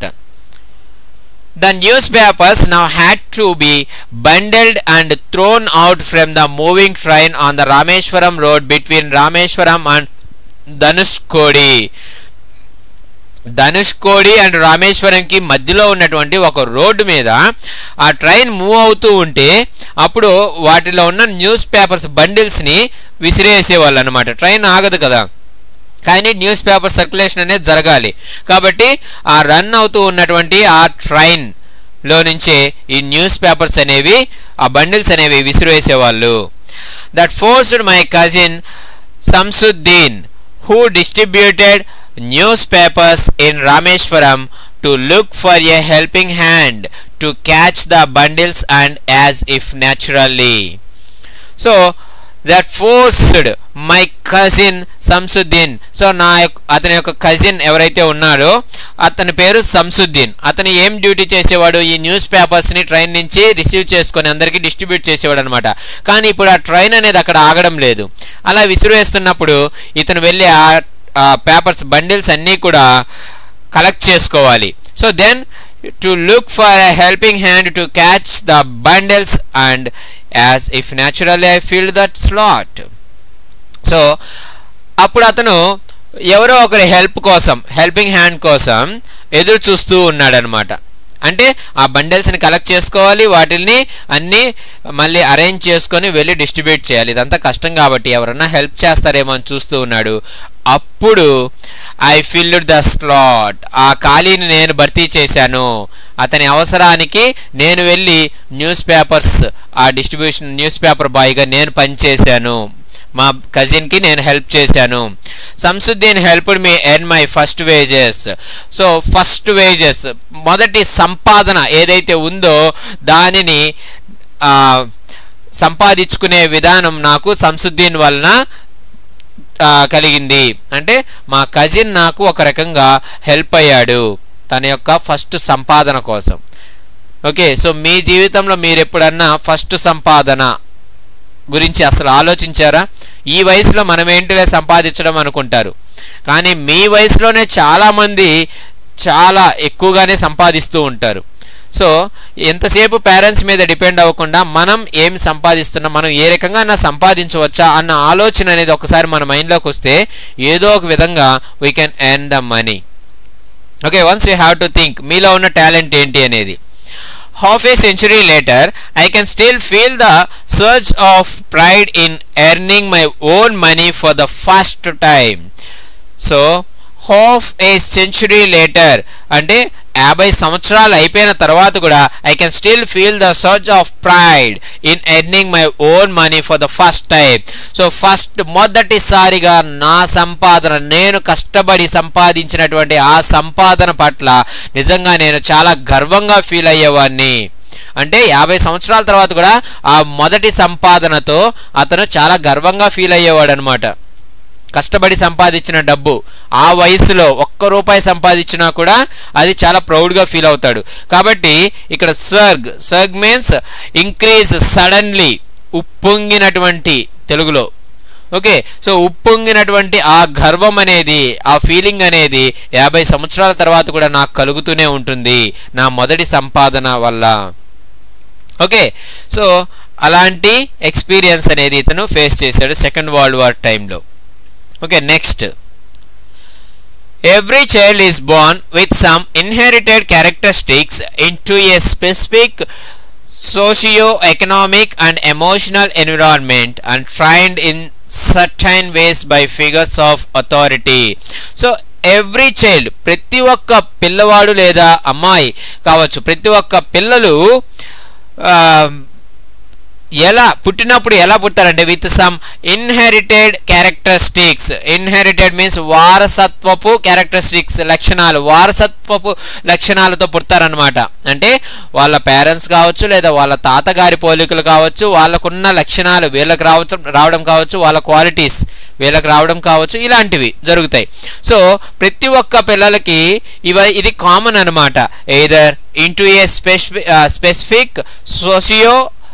The newspapers now had to be bundled and thrown out from the moving train on the Rameshwaram road between Rameshwaram and Dhanushkodi. Dhanushkodi and రామేశ్వరంకి మధ్యలో ఉన్నటువంటి ఒక రోడ్డు మీద ఆ ట్రైన్ మూవ్ అవుతూ ఉంటే అప్పుడు వాటిలో ఉన్న న్యూస్ పేపర్స్ బండిల్స్ని విసిరేసేవాళ్ళు అనమాట ట్రైన్ ఆగదు కదా కానీ న్యూస్ పేపర్ సర్క్యులేషన్ అనేది జరగాలి కాబట్టి ఆ రన్ అవుతూ ఉన్నటువంటి ఆ ట్రైన్ లో నుంచే ఈ న్యూస్ పేపర్స్ అనేవి ఆ బండిల్స్ అనేవి విసిరివేసేవాళ్ళు that forced my cousin Samsuddin who distributed news papers in Rameswaram to look for a helping hand to catch the bundles and as if naturally so that forced my cousin Samsuddin so నా యొక్క అతని యొక్క cousin ఎవరైతే ఉన్నారో అతని పేరు సంసుద్దీన్ అతను ఏం డ్యూటీ చేసేవాడు ఈ న్యూస్ పేపర్స్ని ట్రైన్ నుంచి రిసీవ్ చేసుకొని అందరికీ డిస్ట్రిబ్యూట్ చేసేవాడు అనమాట కానీ ఇప్పుడు ఆ ట్రైన్ అనేది అక్కడ ఆగడం లేదు అలా విసిరివేస్తున్నప్పుడు ఇతను వెళ్ళి ఆ పేపర్స్ బండిల్స్ అన్నీ కూడా కలెక్ట్ చేసుకోవాలి so then to look for a helping hand to catch the bundles and as if naturally I feel that slot so అప్పుడు అతను ఎవరో ఒకరి హెల్ప్ కోసం హెల్పింగ్ హ్యాండ్ కోసం ఎదురు చూస్తూ ఉన్నాడనమాట అంటే ఆ బండెల్స్ని కలెక్ట్ చేసుకోవాలి వాటిని అన్నీ మళ్ళీ అరేంజ్ చేసుకొని వెళ్ళి డిస్ట్రిబ్యూట్ చేయాలి ఇదంతా కష్టం కాబట్టి ఎవరన్నా హెల్ప్ చేస్తారేమో అని చూస్తూ ఉన్నాడు అప్పుడు ఐ ఫిల్డ్ ద స్లాట్ ఆ ఖాళీని నేను భర్తీ చేశాను అతని అవసరానికి నేను వెళ్ళి న్యూస్ పేపర్స్ ఆ డిస్ట్రిబ్యూషన్ న్యూస్ పేపర్ బాయ్గా నేను పనిచేశాను మా కజిన్కి నేను హెల్ప్ చేశాను Samsuddin helped me earn my first wages so first wages మొదటి సంపాదన ఏదైతే ఉందో దానిని ఆ, సంపాదించుకునే విధానం నాకు సంసుద్దీన్ వలన ఆ, కలిగింది అంటే మా కజిన్ నాకు ఒక రకంగా హెల్ప్ అయ్యాడు తన యొక్క ఫస్ట్ సంపాదన కోసం ఓకే సో మీ జీవితంలో మీరు ఎప్పుడన్నా ఫస్ట్ సంపాదన గురించి అసలు ఆలోచించారా ఈ వయసులో మనం ఏంటిలే సంపాదించడం అనుకుంటారు కానీ మీ వయసులోనే చాలామంది చాలా ఎక్కువగానే సంపాదిస్తూ ఉంటారు సో ఎంతసేపు పేరెంట్స్ మీద డిపెండ్ అవ్వకుండా మనం ఏం సంపాదిస్తున్నాం మనం ఏ రకంగా అన్న సంపాదించవచ్చా అన్న ఆలోచన అనేది ఒకసారి మన మైండ్లోకి వస్తే ఏదో ఒక విధంగా we can earn the money okay once you have to think మీలో ఉన్న టాలెంట్ ఏంటి అనేది half a century later, I can still feel the surge of pride in earning my own money for the first time. So half a century later అంటే యాభై సంవత్సరాలు అయిపోయిన తర్వాత కూడా I can still feel the surge of pride in earning my own money for the first time so first మొదటిసారిగా నా సంపాదన నేను కష్టపడి సంపాదించినటువంటి ఆ సంపాదన పట్ల నిజంగా నేను చాలా గర్వంగా ఫీల్ అయ్యేవాడిని అంటే యాభై సంవత్సరాల తర్వాత కూడా ఆ మొదటి సంపాదనతో అతను చాలా గర్వంగా ఫీల్ అయ్యేవాడు అనమాట కష్టపడి సంపాదించిన డబ్బు ఆ వయసులో ఒక్క రూపాయి సంపాదించినా కూడా అది చాలా ప్రౌడ్గా ఫీల్ అవుతాడు కాబట్టి ఇక్కడ surge surge means increase suddenly ఉప్పొంగినటువంటి తెలుగులో ఓకే సో ఉప్పొంగినటువంటి ఆ గర్వం అనేది ఆ ఫీలింగ్ అనేది యాభై సంవత్సరాల తర్వాత కూడా నాకు కలుగుతూనే ఉంటుంది నా మొదటి సంపాదన వల్ల ఓకే సో అలాంటి ఎక్స్పీరియన్స్ అనేది ఇతను ఫేస్ చేశాడు సెకండ్ వరల్డ్ వార్ టైంలో okay next every child is born with some inherited characteristics into a specific socio-economic and emotional environment and trained in certain ways by figures of authority so every child ప్రతి ఒక్క పిల్లవాడు లేదా అమ్మాయి కావచ్చు ప్రతి ఒక్క పిల్లలు ఆ, ఎలా పుట్టినప్పుడు ఎలా పుట్టారంటే with some inherited characteristics inherited means వారసత్వపు క్యారెక్టరిస్టిక్స్ లక్షణాలు వారసత్వపు లక్షణాలతో పుడతారనమాట అంటే వాళ్ళ పేరెంట్స్ కావచ్చు లేదా వాళ్ళ తాతగారి పోలికలు కావచ్చు వాళ్ళకున్న లక్షణాలు వీళ్ళకి రావచ్చు రావడం కావచ్చు వాళ్ళ క్వాలిటీస్ వీళ్ళకి రావడం కావచ్చు ఇలాంటివి జరుగుతాయి సో ప్రతి ఒక్క పిల్లలకి ఇవ ఇది కామన్ అనమాట either into a specific specific socio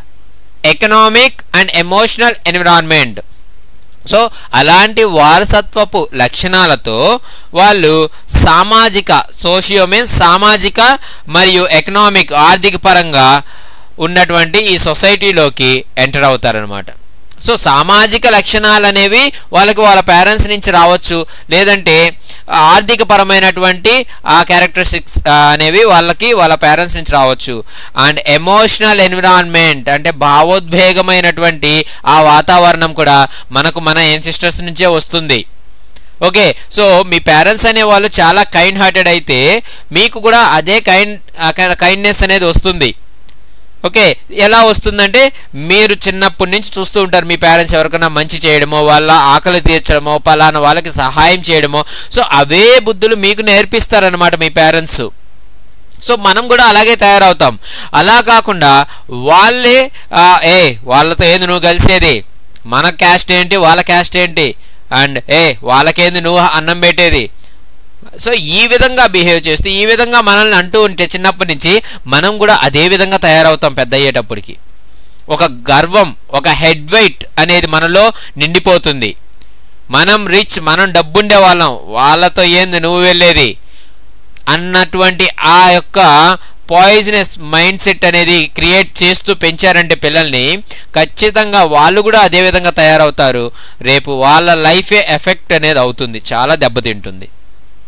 economic and emotional environment so అలాంటి వారసత్వపు లక్షణాలతో వాళ్ళు సామాజిక సోషియో మీన్స్ సామాజిక మరియు ఎకనామిక్ ఆర్థిక పరంగా ఉన్నటువంటి ఈ సొసైటీలోకి ఎంటర్ అవుతారనమాట సో సామాజిక లక్షణాలు అనేవి వాళ్ళకి వాళ్ళ పేరెంట్స్ నుంచి రావచ్చు లేదంటే ఆర్థిక పరమైనటువంటి ఆ క్యారెక్టరిస్టిక్స్ అనేవి వాళ్ళకి వాళ్ళ పేరెంట్స్ నుంచి రావచ్చు అండ్ ఎమోషనల్ ఎన్విరాన్మెంట్ అంటే భావోద్వేగమైనటువంటి ఆ వాతావరణం కూడా మనకు మన ఎన్సిస్టర్స్ నుంచే వస్తుంది ఓకే సో మీ పేరెంట్స్ అనే వాళ్ళు చాలా కైండ్ హార్టెడ్ అయితే మీకు కూడా అదే కైండ్ కైండ్నెస్ అనేది వస్తుంది ఓకే ఎలా వస్తుందంటే మీరు చిన్నప్పటి నుంచి చూస్తూ ఉంటారు మీ పేరెంట్స్ ఎవరికైనా మంచి చేయడమో వాళ్ళ ఆకలి తీర్చడమో పలానా వాళ్ళకి సహాయం చేయడమో సో అవే బుద్ధులు మీకు నేర్పిస్తారనమాట మీ పేరెంట్స్ సో మనం కూడా అలాగే తయారవుతాం అలా కాకుండా వాళ్ళే ఆ, ఏ వాళ్ళతో ఏంది నువ్వు కలిసేది మన క్యాస్ట్ ఏంటి వాళ్ళ క్యాస్ట్ ఏంటి అండ్ ఏ వాళ్ళకేంది నువ్వు అన్నం పెట్టేది సో ఈ విధంగా బిహేవ్ చేస్తూ ఈ విధంగా మనల్ని అంటూ ఉంటే చిన్నప్పటి నుంచి మనం కూడా అదే విధంగా తయారవుతాం పెద్ద అయ్యేటప్పటికి ఒక గర్వం ఒక హెడ్ వెయిట్ అనేది మనలో నిండిపోతుంది మనం రిచ్ మనం డబ్బుండే వాళ్ళం వాళ్ళతో ఏంది నువ్వు వెళ్ళేది అన్నటువంటి ఆ యొక్క పాయిజనస్ మైండ్ సెట్ అనేది క్రియేట్ చేస్తూ పెంచారంటే పిల్లల్ని ఖచ్చితంగా వాళ్ళు కూడా అదే విధంగా తయారవుతారు రేపు వాళ్ళ లైఫే ఎఫెక్ట్ అనేది అవుతుంది చాలా దెబ్బతింటుంది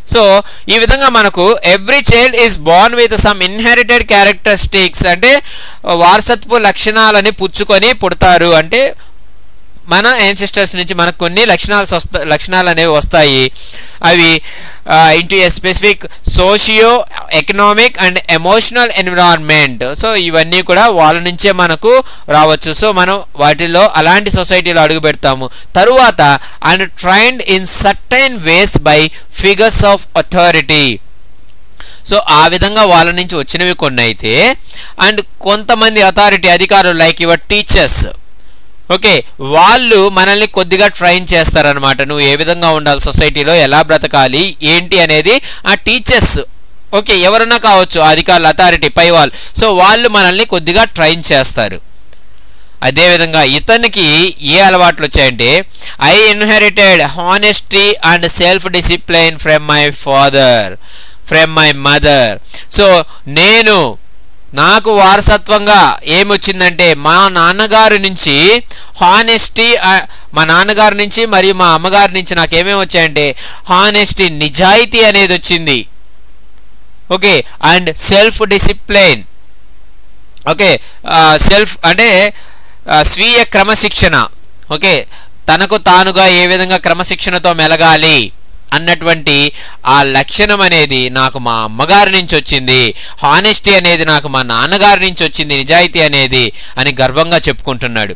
సో ఈ విధంగా మనకు every child is born with some inherited characteristics అంటే వారసత్వ లక్షణాలని పుచ్చుకొని పుడతారు అంటే మన ఏన్సిస్టర్స్ నుంచి మనకు కొన్ని లక్షణాలు వస్తా లక్షణాలు అనేవి వస్తాయి అవి into a specific socio economic and emotional environment so ఇవన్నీ కూడా వాళ్ళ నుంచే మనకు రావచ్చు సో మనం వాటిలో అలాంటి సొసైటీలో అడుగు పెడతాము తరువాత and trained in certain ways by figures of authority so ఆ విధంగా వాళ్ళ నుంచి వచ్చినవి కొన్ని అయితే అండ్ కొంతమంది అథారిటీ అధికారులు లైక్ యువర్ టీచర్స్ ఓకే వాళ్ళు మనల్ని కొద్దిగా ట్రైన్ చేస్తారనమాట నువ్వు ఏ విధంగా ఉండాలి సొసైటీలో ఎలా బ్రతకాలి ఏంటి అనేది ఆ టీచర్స్ ఓకే ఎవరన్నా కావచ్చు అధికారులు అథారిటీ పై వాళ్ళు సో వాళ్ళు మనల్ని కొద్దిగా ట్రైన్ చేస్తారు అదేవిధంగా ఇతనికి ఏ అలవాట్లు వచ్చాయంటే I inherited honesty and self discipline from my father from my mother so నేను నాకు వారసత్వంగా ఏమొచ్చిందంటే మా నాన్నగారి నుంచి హానెస్టీ మా నాన్నగారి నుంచి మరియు మా అమ్మగారి నుంచి నాకు ఏమేమి వచ్చాయంటే హానెస్టీ నిజాయితీ అనేది వచ్చింది okay and self discipline okay self అంటే స్వీయ క్రమశిక్షణ ఓకే తనకు తానుగా ఏ విధంగా క్రమశిక్షణతో మెలగాలి అన్నటువంటి ఆ లక్షణం అనేది నాకు మా అమ్మగారి నుంచి వచ్చింది హానెస్టీ అనేది నాకు మా నాన్నగారి నుంచి వచ్చింది నిజాయితీ అనేది అని గర్వంగా చెప్పుకుంటున్నాడు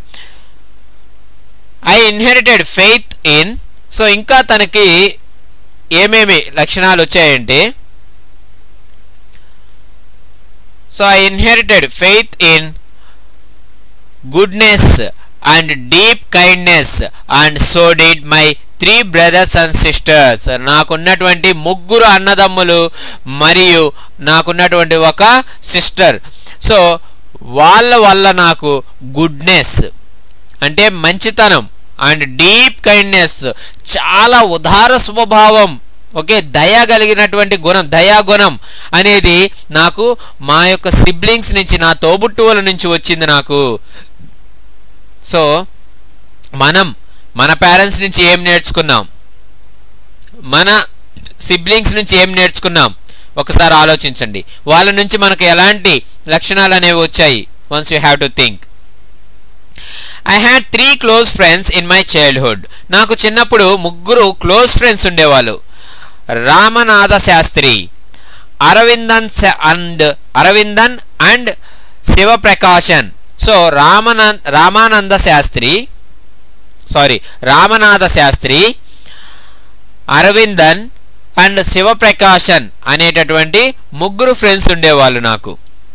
I inherited faith in so ఇంకా తనకి ఏమేమి లక్షణాలు వచ్చాయంటే so I inherited faith in goodness and deep kindness and so did my three brothers and sisters నాకున్నటువంటి ముగ్గురు అన్నదమ్ములు మరియు నాకున్నటువంటి ఒక సిస్టర్ సో వాళ్ళ వల్ల నాకు గుడ్నెస్ అంటే మంచితనం అండ్ డీప్ కైండ్నెస్ చాలా ఉదార స్వభావం ఓకే దయ కలిగినటువంటి గుణం దయా గుణం అనేది నాకు మా యొక్క సిబ్లింగ్స్ నుంచి నా తోబుట్టువుల నుంచి వచ్చింది నాకు సో మనం మన పేరెంట్స్ నుంచి ఏం నేర్చుకున్నాం మన సిబ్లింగ్స్ నుంచి ఏం నేర్చుకున్నాం ఒకసారి ఆలోచించండి వాళ్ళ నుంచి మనకు ఎలాంటి లక్షణాలు అనేవి వచ్చాయి once you have to think I had three close friends in my childhood నాకు చిన్నప్పుడు ముగ్గురు క్లోజ్ ఫ్రెండ్స్ ఉండేవాళ్ళు Ramanatha Sastry Aravindan and Aravindan and Sivaprakasan so Ramananda Ramananda Sastry sorry Ramanatha Sastry Aravindan and Sivaprakasan అనేటటువంటి ముగ్గురు ఫ్రెండ్స్ ఉండేవాళ్ళు నాకు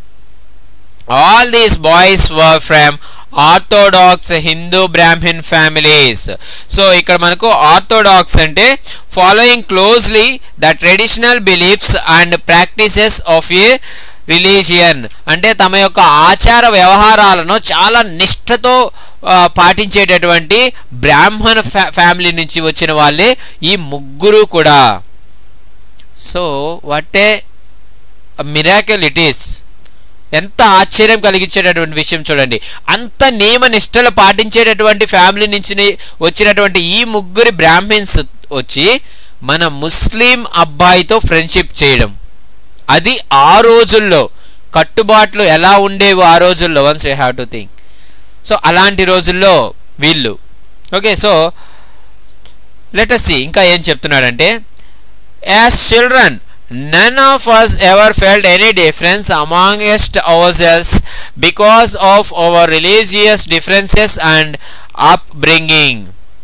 all these boys were from orthodox Hindu Brahmin families so ఇక్కడ మనకు ఆర్థోడాక్స్ అంటే following closely the traditional beliefs and practices of a religion అంటే తమ యొక్క ఆచార వ్యవహారాలను చాలా నిష్ఠతో పాటించేటటువంటి బ్రాహ్మణ ఫ్యామిలీ నుంచి వచ్చిన వాళ్ళే ఈ ముగ్గురు కూడా so what a miracle it is ఎంత ఆశ్చర్యం కలిగించేటటువంటి విషయం చూడండి అంత నియమ నిష్టలు పాటించేటటువంటి ఫ్యామిలీ నుంచి వచ్చినటువంటి ఈ ముగ్గురి బ్రాహ్మిన్స్ వచ్చి మన ముస్లిం అబ్బాయితో ఫ్రెండ్షిప్ చేయడం అది ఆ రోజుల్లో కట్టుబాట్లు ఎలా ఉండేవి ఆ రోజుల్లో once you have to think so అలాంటి రోజుల్లో వీళ్ళు ఓకే సో లెటస్ ఇంకా ఏం చెప్తున్నాడంటే as children none of us ever felt any difference amongst ourselves because of our religious differences and upbringing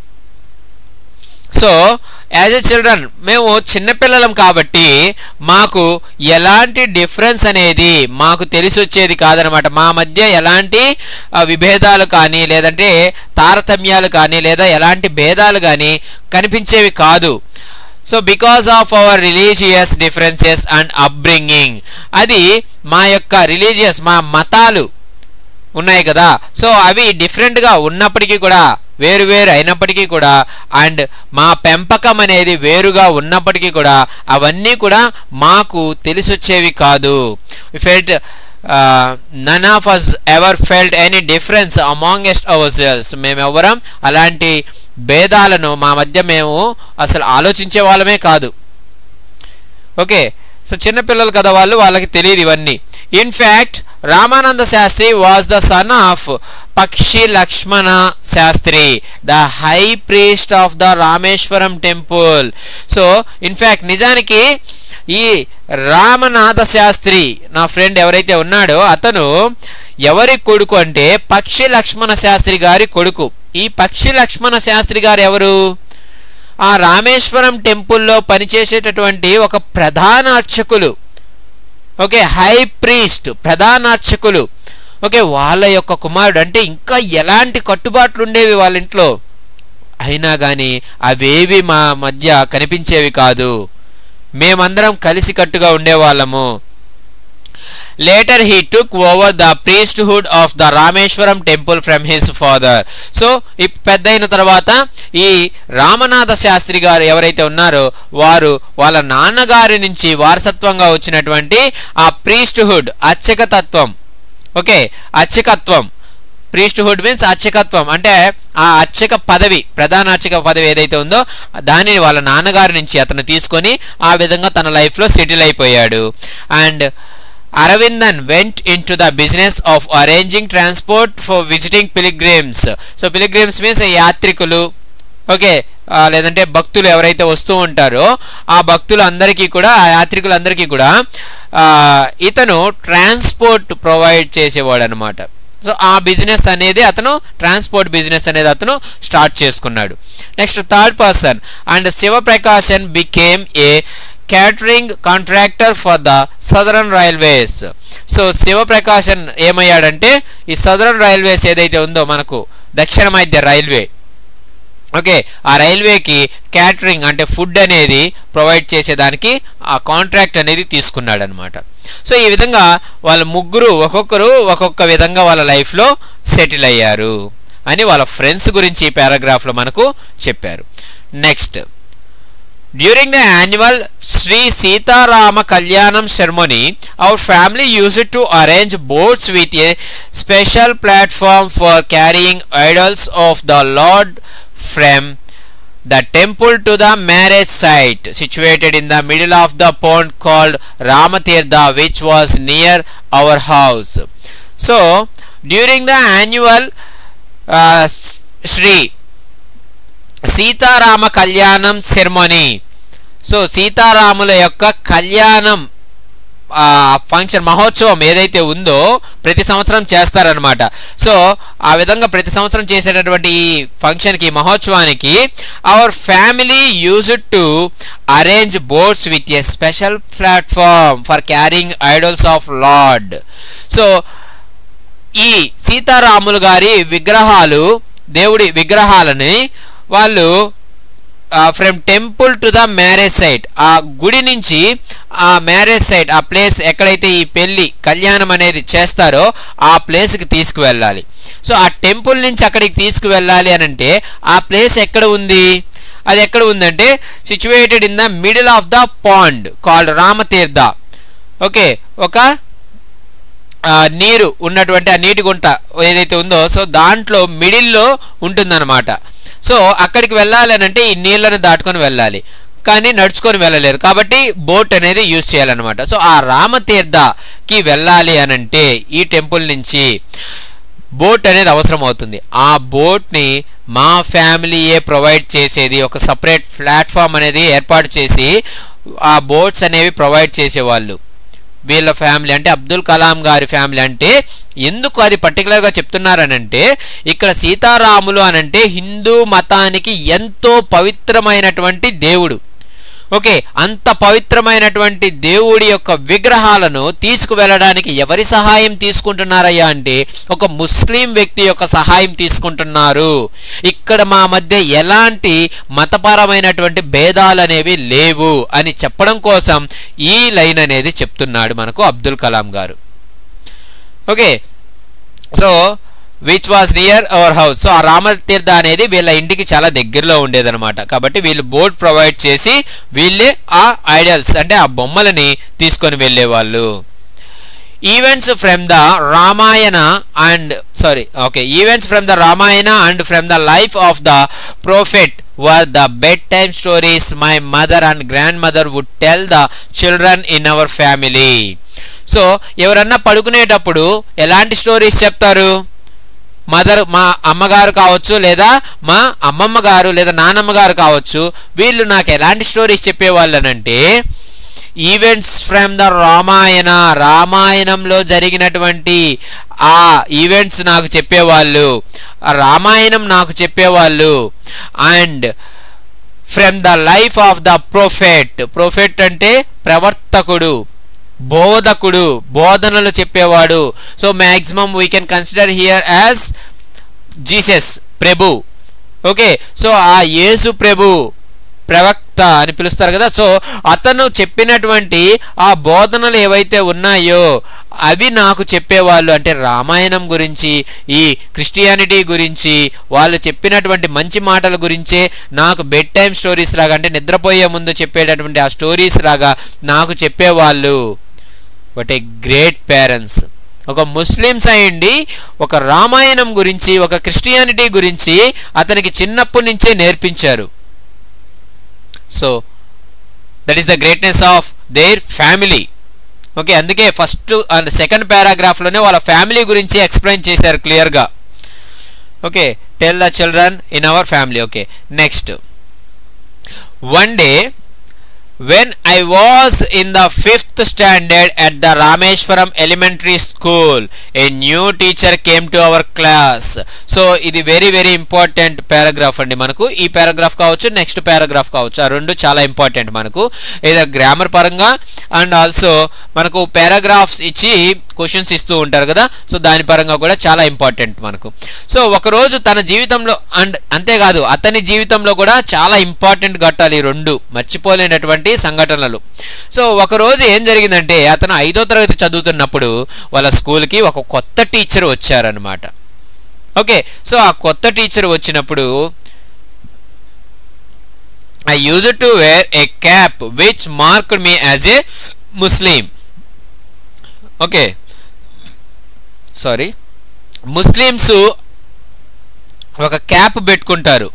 so as a children మేము చిన్నపిల్లలం కాబట్టి మాకు ఎలాంటి డిఫరెన్స్ అనేది మాకు తెలిసి వచ్చేది కాదనమాట మా మధ్య ఎలాంటి విభేదాలు కానీ లేదంటే తారతమ్యాలు కానీ లేదా ఎలాంటి భేదాలు కానీ కనిపించేవి కాదు so because of our religious differences and upbringing అది మా యొక్క రిలీజియస్ మా మతాలు ఉన్నాయి కదా సో అవి డిఫరెంట్గా ఉన్నప్పటికీ కూడా వేరు వేరు అయినప్పటికీ కూడా అండ్ మా పెంపకం అనేది వేరుగా ఉన్నప్పటికీ కూడా అవన్నీ కూడా మాకు తెలిసొచ్చేవి కాదు felt none of us ever felt any difference amongst ourselves మేమెవరం అలాంటి భేదాలను మా మధ్య మేము అసలు ఆలోచించే వాళ్ళమే కాదు ఓకే సో చిన్నపిల్లలు కదా వాళ్ళు వాళ్ళకి తెలియదు ఇవన్నీ in fact Ramananda Sastry was the son of Pakshi Lakshmana Sastry the high priest of the Rameswaram temple so in fact నిజానికి ఈ రామనాథ శాస్త్రి నా ఫ్రెండ్ ఎవరైతే ఉన్నాడో అతను ఎవరి కొడుకు అంటే పక్షి లక్ష్మణ శాస్త్రి గారి కొడుకు ఈ పక్షి లక్ష్మణ శాస్త్రి గారు ఎవరు ఆ రామేశ్వరం టెంపుల్లో పనిచేసేటటువంటి ఒక ప్రధాన అర్చకులు ఓకే హై ప్రీస్ట్ ప్రధాన అర్చకులు ఓకే వాళ్ళ యొక్క కుమారుడు అంటే ఇంకా ఎలాంటి కట్టుబాట్లు ఉండేవి వాళ్ళ ఇంట్లో అయినా కానీ అవేవి మా మధ్య కనిపించేవి కాదు మేమందరం కలిసికట్టుగా ఉండేవాళ్ళము later he took over the priesthood of the Rameswaram temple from his father so ఈ పెద్ద అయిన తర్వాత ఈ రామనాథ శాస్త్రి గారు ఎవరైతే ఉన్నారో వారు వాళ్ళ నాన్నగారి నుంచి వారసత్వంగా వచ్చినటువంటి ఆ ప్రీస్ట్హుడ్ అర్చకతత్వం ఓకే అర్చకత్వం ప్రీస్ట్హుడ్ మీన్స్ అర్చకత్వం అంటే ఆ అర్చక పదవి ప్రధాన అర్చక పదవి ఏదైతే ఉందో దానిని వాళ్ళ నాన్నగారి నుంచి అతను తీసుకొని ఆ విధంగా తన లైఫ్లో సెటిల్ అయిపోయాడు and Aravindan went in to the business of arranging transport for visiting pilgrims so pilgrims means యాత్రికులు ఓకే లేదంటే భక్తులు ఎవరైతే వస్తూ ఉంటారో ఆ భక్తులందరికీ కూడా ఆ యాత్రికులందరికీ కూడా ఇతను ట్రాన్స్పోర్ట్ ప్రొవైడ్ చేసేవాడు అనమాట సో ఆ బిజినెస్ అనేది అతను ట్రాన్స్పోర్ట్ బిజినెస్ అనేది అతను స్టార్ట్ చేసుకున్నాడు next third person and Sivaprakasan became a catering contractor for the southern railways so Sivaprakasan ఏమయ్యాడంటే ఈ సదరన్ రైల్వేస్ ఏదైతే ఉందో మనకు దక్షిణ మధ్య రైల్వే ఓకే ఆ రైల్వేకి క్యాటరింగ్ అంటే ఫుడ్ అనేది ప్రొవైడ్ చేసేదానికి ఆ కాంట్రాక్ట్ అనేది తీసుకున్నాడు అనమాట సో ఈ విధంగా వాళ్ళ ముగ్గురు ఒక్కొక్కరు ఒక్కొక్క విధంగా వాళ్ళ లైఫ్లో సెటిల్ అయ్యారు అని వాళ్ళ ఫ్రెండ్స్ గురించి ఈ పారాగ్రాఫ్లో మనకు చెప్పారు next During the annual Sri Sitarama Kalyanam ceremony, our family used to arrange boats with a special platform for carrying idols of the Lord from the temple to the marriage site situated in the middle of the pond called Ramatirtha which was near our house. So, during the annual uh, Sri Sitarama Kalyanam ceremony so సీతారాముల యొక్క కళ్యాణం function మహోత్సవం ఏదైతే ఉందో ప్రతి సంవత్సరం చేస్తారనమాట so ఆ విధంగా ప్రతి సంవత్సరం చేసేటటువంటి ఈ ఫంక్షన్కి మహోత్సవానికి our family used to arrange boats with a special platform for carrying idols of lord so ఈ సీతారాములు గారి విగ్రహాలు దేవుడి విగ్రహాలని వాళ్ళు from temple to the marriage site ఆ గుడి నుంచి ఆ మ్యారేజ్ సైట్ ఆ ప్లేస్ ఎక్కడైతే ఈ పెళ్ళి కళ్యాణం అనేది చేస్తారో ఆ ప్లేస్కి తీసుకువెళ్ళాలి సో ఆ టెంపుల్ నుంచి అక్కడికి తీసుకువెళ్ళాలి అని అంటే ఆ ప్లేస్ ఎక్కడ ఉంది అది ఎక్కడ ఉందంటే situated in the middle of the pond called Ramatirtha okay ఒక నీరు ఉన్నటువంటి ఆ నీటి గుంట ఏదైతే ఉందో సో దాంట్లో మిడిల్లో ఉంటుందన్నమాట సో అక్కడికి వెళ్ళాలి అంటే ఈ నీళ్ళను దాటుకొని వెళ్ళాలి కానీ నడుచుకొని వెళ్ళలేరు కాబట్టి బోట్ అనేది యూజ్ చేయాలన్నమాట సో ఆ రామతీర్థకి వెళ్ళాలి అనంటే ఈ టెంపుల్ నుంచి బోట్ అనేది అవసరం అవుతుంది ఆ బోట్ని మా ఫ్యామిలీయే ప్రొవైడ్ చేసేది ఒక సపరేట్ ప్లాట్ఫామ్ అనేది ఏర్పాటు చేసి ఆ బోట్స్ అనేవి ప్రొవైడ్ చేసేవాళ్ళు వీళ్ళ ఫ్యామిలీ అంటే అబ్దుల్ కలాం గారి ఫ్యామిలీ అంటే ఎందుకు అది పర్టికులర్గా చెప్తున్నారనంటే ఇక్కడ సీతారాములు అనంటే హిందూ మతానికి ఎంతో పవిత్రమైనటువంటి దేవుడు ఓకే అంత పవిత్రమైనటువంటి దేవుడి యొక్క విగ్రహాలను తీసుకువెళ్ళడానికి ఎవరి సహాయం తీసుకుంటున్నారయ్యా అంటే ఒక ముస్లిం వ్యక్తి యొక్క సహాయం తీసుకుంటున్నారు ఇక్కడ మా మధ్య ఎలాంటి మతపరమైనటువంటి భేదాలు అనేవి లేవు అని చెప్పడం కోసం ఈ లైన్ అనేది చెప్తున్నాడు మనకు Abdul Kalam garu okay so which was near our house so ఆ రామతీర్థ అనేది వీళ్ళ ఇంటికి చాలా దగ్గరలో ఉండేదన్నమాట కాబట్టి వీళ్ళు బోట్ ప్రొవైడ్ చేసి వీళ్ళే ఆ ఐడల్స్ అంటే ఆ బొమ్మలని తీసుకొని వెళ్ళేవాళ్ళు events from the Ramayana and sorry okay events from the Ramayana and from the life of the prophet were the bedtime stories my mother and grandmother would tell the children in our family. So ఎవరన్నా పడుకునేటప్పుడు ఎలాంటి stories చెప్తారు mother మా అమ్మగారు కావచ్చు లేదా మా అమ్మమ్మ గారు లేదా నానమ్మ గారు కావచ్చు వీళ్ళు నాకు ఎలాంటి స్టోరీస్ చెప్పేవాళ్ళనంటే ఈవెంట్స్ ఫ్రమ్ ద రామాయణ రామాయణంలో జరిగినటువంటి ఆ ఈవెంట్స్ నాకు చెప్పేవాళ్ళు ఆ రామాయణం నాకు చెప్పేవాళ్ళు and from the life of the prophet prophet అంటే ప్రవర్తకుడు బోధకుడు బోధనలు చెప్పేవాడు so maximum we can consider here as Jesus ప్రభు ఓకే సో ఆ యేసు ప్రభు ప్రవక్త అని పిలుస్తారు కదా సో అతను చెప్పినటువంటి ఆ బోధనలు ఏవైతే ఉన్నాయో అవి నాకు చెప్పేవాళ్ళు అంటే రామాయణం గురించి ఈ క్రిస్టియానిటీ గురించి వాళ్ళు చెప్పినటువంటి మంచి మాటల గురించే నాకు బెడ్ టైం స్టోరీస్ లాగా అంటే నిద్రపోయే ముందు చెప్పేటటువంటి ఆ స్టోరీస్ లాగా నాకు చెప్పేవాళ్ళు బట్ ఏ గ్రేట్ పేరెంట్స్ ఒక ముస్లిమ్స్ అయ్యండి ఒక రామాయణం గురించి ఒక క్రిస్టియానిటీ గురించి అతనికి చిన్నప్పటి నుంచే నేర్పించారు so that is the greatness of their family okay అందుకే ఫస్ట్ అండ్ సెకండ్ పారాగ్రాఫ్లోనే వాళ్ళ ఫ్యామిలీ గురించి ఎక్స్ప్లెయిన్ చేశారు క్లియర్గా okay tell the children in our family okay next one day when I was in the fifth standard at the Rameshwaram Elementary School, a new teacher came to our class. So ఇది very very important paragraph అండి మనకు ఈ paragraph కావచ్చు next paragraph కావచ్చు ఆ రెండు చాలా important మనకు ఏదో గ్రామర్ పరంగా అండ్ ఆల్సో మనకు పారాగ్రాఫ్స్ ఇచ్చి క్వశ్చన్స్ ఇస్తూ ఉంటారు కదా సో దాని పరంగా కూడా చాలా ఇంపార్టెంట్ మనకు సో ఒకరోజు తన జీవితంలో అండ్ అంతేకాదు అతని జీవితంలో కూడా చాలా ఇంపార్టెంట్ ఘట్టాలు ఈ రెండు మర్చిపోలేనటువంటి సంఘటనలు సో ఒకరోజు ఏం జరిగిందంటే అతను ఐదో తరగతి చదువుతున్నప్పుడు వాళ్ళ స్కూల్కి ఒక కొత్త టీచర్ వచ్చారనమాట ఓకే సో ఆ కొత్త టీచర్ వచ్చినప్పుడు I use to wear a cap which marked me as a Muslim okay sorry Muslims ఒక క్యాప్ పెట్టుకుంటారు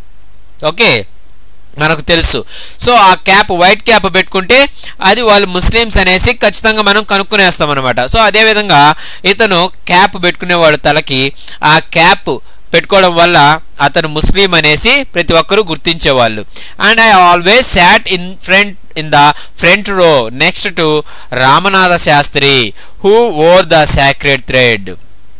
ఓకే మనకు తెలుసు సో ఆ క్యాప్ వైట్ క్యాప్ పెట్టుకుంటే అది వాళ్ళు ముస్లిమ్స్ అనేసి ఖచ్చితంగా మనం కనుక్కునేస్తాం అనమాట సో అదేవిధంగా ఇతను క్యాప్ పెట్టుకునేవాడు తలకి ఆ క్యాప్ పెట్టుకోవడం వల్ల అతను ముస్లిం అనేసి ప్రతి ఒక్కరూ గుర్తించేవాళ్ళు and I always sat in front in the front row next to Ramanatha Sastry who wore the sacred thread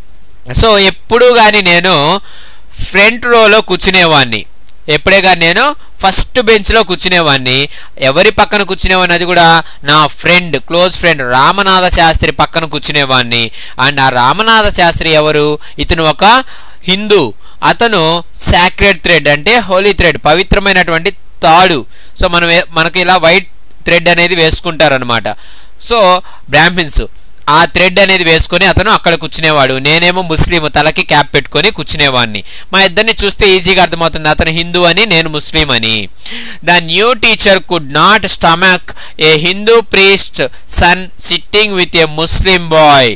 so ఎప్పుడు కానీ నేను ఫ్రంట్ రోలో కూర్చునేవాడిని ఎప్పుడే కానీ నేను ఫస్ట్ బెంచ్లో కూర్చునేవాడిని ఎవరి పక్కన కూర్చునేవాడిని అది కూడా నా friend close friend Ramanatha Sastry పక్కన కూర్చునేవాడిని అండ్ ఆ రామనాథ శాస్త్రి ఎవరు ఇతను ఒక హిందూ అతను సాక్రెడ్ థ్రెడ్ అంటే హోలీ థ్రెడ్ పవిత్రమైనటువంటి తాడు సో మనం ఏ- మనకి ఇలా వైట్ థ్రెడ్ అనేది వేసుకుంటారనమాట సో బ్రాహ్మిన్స్ ఆ థ్రెడ్ అనేది వేసుకొని అతను అక్కడ కూర్చునేవాడు నేనేమో ముస్లిం తలకి క్యాప్ పెట్టుకొని కూర్చునేవాడిని మా ఇద్దరిని చూస్తే ఈజీగా అర్థమవుతుంది అతను హిందూ అని నేను ముస్లిం అని the new teacher could not stomach a Hindu priest son sitting with a Muslim boy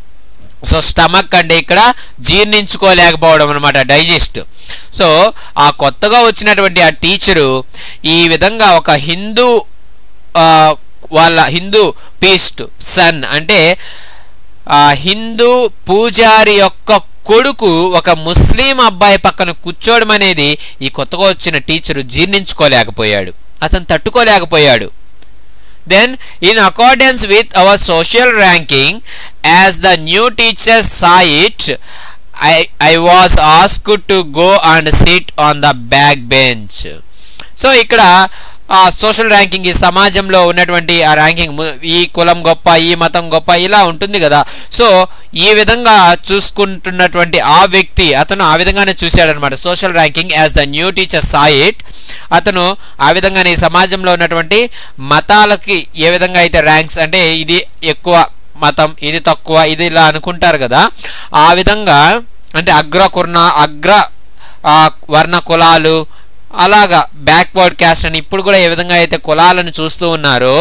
so stomach అంటే ఇక్కడ జీర్ణించుకోలేకపోవడం అనమాట డైజెస్ట్ సో ఆ కొత్తగా వచ్చినటువంటి ఆ టీచరు ఈ విధంగా ఒక హిందూ ఆ, వాళ్ళ హిందూ పీస్ట్ సన్ అంటే ఆ హిందూ పూజారి యొక్క కొడుకు ఒక ముస్లిం అబ్బాయి పక్కన కూర్చోవడం అనేది ఈ కొత్తగా వచ్చిన టీచరు జీర్ణించుకోలేకపోయాడు అతను తట్టుకోలేకపోయాడు then in accordance with our social ranking as the new teacher saw it i i was asked to go and sit on the back bench so ఇక్కడ ఆ సోషల్ ర్యాంకింగ్ ఈ సమాజంలో ఉన్నటువంటి ఆ ర్యాంకింగ్ ఈ కులం గొప్ప ఈ మతం గొప్ప ఇలా ఉంటుంది కదా సో ఈ విధంగా చూసుకుంటున్నటువంటి ఆ వ్యక్తి అతను ఆ విధంగానే చూశాడనమాట social ranking as the new teacher saw it అతను ఆ విధంగానే ఈ సమాజంలో ఉన్నటువంటి మతాలకి ఏ విధంగా అయితే ర్యాంక్స్ అంటే ఇది ఎక్కువ మతం ఇది తక్కువ ఇది ఇలా అనుకుంటారు కదా ఆ విధంగా అంటే అగ్ర కుర్ణ అగ్ర ఆ, వర్ణ కులాలు అలాగా బ్యాక్వర్డ్ క్యాస్ట్ అని ఇప్పుడు కూడా ఏ విధంగా అయితే కులాలను చూస్తూ ఉన్నారో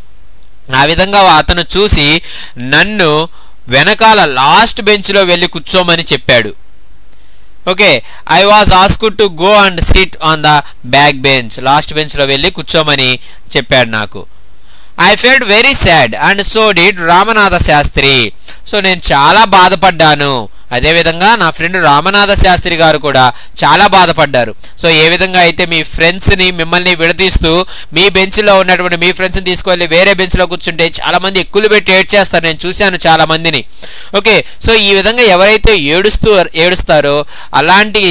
ఆ విధంగా అతను చూసి నన్ను వెనకాల లాస్ట్ బెంచ్లో వెళ్ళి కూర్చోమని చెప్పాడు okay I was asked to go and sit on the back bench last బెంచ్లో వెళ్ళి కూర్చోమని చెప్పాడు నాకు I felt very sad and so did Ramanatha Sastry so నేను చాలా బాధపడ్డాను అదేవిధంగా నా ఫ్రెండ్ రామనాథ శాస్త్రి గారు కూడా చాలా బాధపడ్డారు సో ఏ విధంగా అయితే మీ ఫ్రెండ్స్ని మిమ్మల్ని విడదీస్తూ మీ బెంచ్లో ఉన్నటువంటి మీ ఫ్రెండ్స్ని తీసుకెళ్ళి వేరే బెంచ్లో కూర్చుంటే చాలామంది ఎక్కులు పెట్టి ఏడ్ చేస్తారు నేను చూశాను చాలా మందిని ఓకే సో ఈ విధంగా ఎవరైతే ఏడుస్తూ ఏడుస్తారో అలాంటి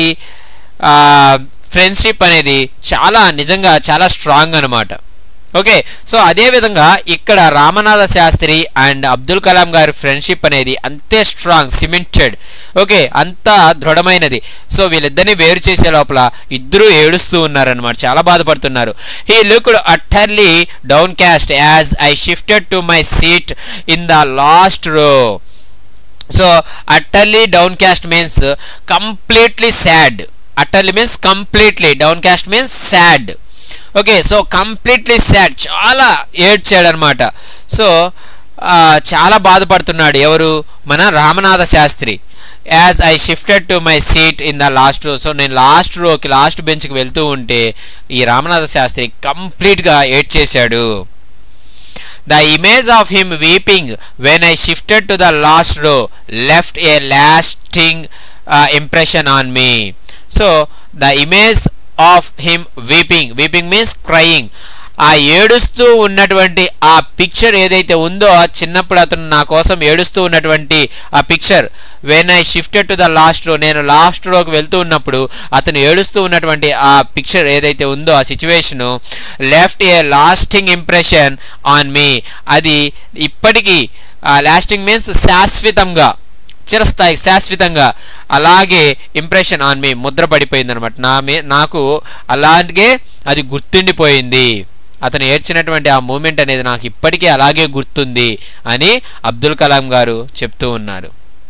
ఫ్రెండ్షిప్ అనేది చాలా నిజంగా చాలా స్ట్రాంగ్ అనమాట ఓకే సో అదే విధంగా ఇక్కడ రామనాథ శాస్త్రి అండ్ అబ్దుల్ కలాం గారి ఫ్రెండ్షిప్ అనేది అంతే స్ట్రాంగ్ సిమెంటెడ్ ఓకే అంత దృఢమైనది సో వీళ్ళిద్దరిని వేరు చేసే లోపల ఇద్దరు ఏడుస్తూ ఉన్నారనమాట చాలా బాధపడుతున్నారు he looked utterly downcast as I shifted to my seat in the last row so utterly downcast means completely sad utterly means completely downcast means sad okay so completely sad చాలా ఏడ్చాడు అనమాట so చాలా బాధపడుతున్నాడు ఎవరు మన Ramanatha Shastri as I shifted to my seat in the last row so నేను last రోకి last బెంచ్కి వెళ్తూ ఉంటే ఈ రామనాథ శాస్త్రి కంప్లీట్గా ఏడ్చేశాడు the image of him weeping when I shifted to the last row left a lasting impression on me so the image of him weeping weeping means crying ఆ ఏడుస్తూ ఉన్నటువంటి ఆ పిక్చర్ ఏదైతే ఉందో చిన్నప్పుడు అతను నా కోసం ఏడుస్తూ ఉన్నటువంటి ఆ picture when I shifted to the last row నేను లాస్ట్ రోకి వెళ్తూ ఉన్నప్పుడు అతను ఏడుస్తూ ఉన్నటువంటి ఆ పిక్చర్ ఏదైతే ఉందో ఆ situation left a lasting impression on me అది ఇప్పటికీ లాస్టింగ్ మీన్స్ శాశ్వతంగా చిరస్థాయి శాశ్వతంగా అలాగే ఇంప్రెషన్ ఆన్ మీ ముద్ర పడిపోయింది అనమాట నా మీ నాకు అలాగే అది గుర్తుండిపోయింది అతను ఏడ్చినటువంటి ఆ మూమెంట్ అనేది నాకు ఇప్పటికీ అలాగే గుర్తుంది అని అబ్దుల్ కలాం గారు చెప్తూ ఉన్నారు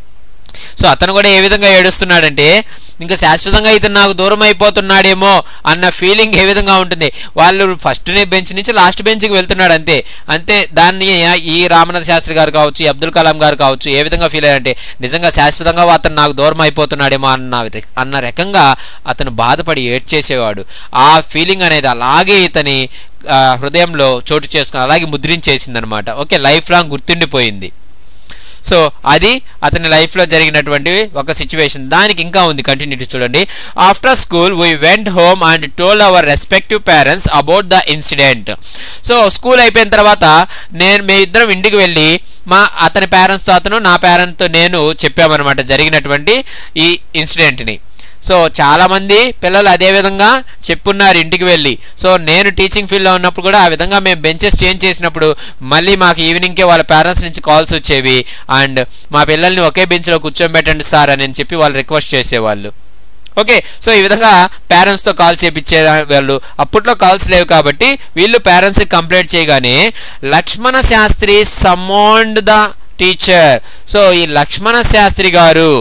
సో అతను కూడా ఏ విధంగా ఏడుస్తున్నాడంటే ఇంకా శాశ్వతంగా ఇతను నాకు దూరం అయిపోతున్నాడేమో అన్న ఫీలింగ్ ఏ విధంగా ఉంటుంది వాళ్ళు ఫస్ట్ బెంచ్ నుంచి లాస్ట్ బెంచ్కి వెళ్తున్నాడు అంతే అంతే దాన్ని ఈ రామనాథ శాస్త్రి గారు కావచ్చు అబ్దుల్ కలాం గారు కావచ్చు ఏ విధంగా ఫీల్ అయ్యారంటే నిజంగా శాశ్వతంగా అతను నాకు దూరం అయిపోతున్నాడేమో అన్న అన్న రకంగా అతను బాధపడి ఏడ్చేసేవాడు ఆ ఫీలింగ్ అనేది అలాగే ఇతని హృదయంలో చోటు చేసుకుని అలాగే ముద్రించేసిందనమాట ఓకే లైఫ్ లాంగ్ గుర్తుండిపోయింది సో అది అతని లైఫ్లో జరిగినటువంటి ఒక సిచ్యువేషన్ దానికి ఇంకా ఉంది కంటిన్యూటీ చూడండి after school we went home and told our respective parents about the incident so school అయిపోయిన తర్వాత నేను మీ ఇద్దరం ఇంటికి వెళ్ళి మా అతని పేరెంట్స్తో అతను నా పేరెంట్తో నేను చెప్పామన్నమాట జరిగినటువంటి ఈ ఇన్సిడెంట్ని సో చాలామంది పిల్లలు అదే విధంగా చెప్పున్నారు ఇంటికి వెళ్ళి సో నేను టీచింగ్ ఫీల్డ్లో ఉన్నప్పుడు కూడా ఆ విధంగా మేము బెంచెస్ చేంజ్ చేసినప్పుడు మళ్ళీ మాకు ఈవినింగ్కే వాళ్ళ పేరెంట్స్ నుంచి కాల్స్ వచ్చేవి అండ్ మా పిల్లల్ని ఒకే బెంచ్లో కూర్చోబెట్టండి సార్ అని చెప్పి వాళ్ళు రిక్వెస్ట్ చేసేవాళ్ళు ఓకే సో ఈ విధంగా పేరెంట్స్తో కాల్ చేపించే వాళ్ళు అప్పట్లో కాల్స్ లేవు కాబట్టి వీళ్ళు పేరెంట్స్కి కంప్లైంట్ చేయగానే Lakshmana Shastri summoned the teacher so ఈ లక్ష్మణ శాస్త్రి గారు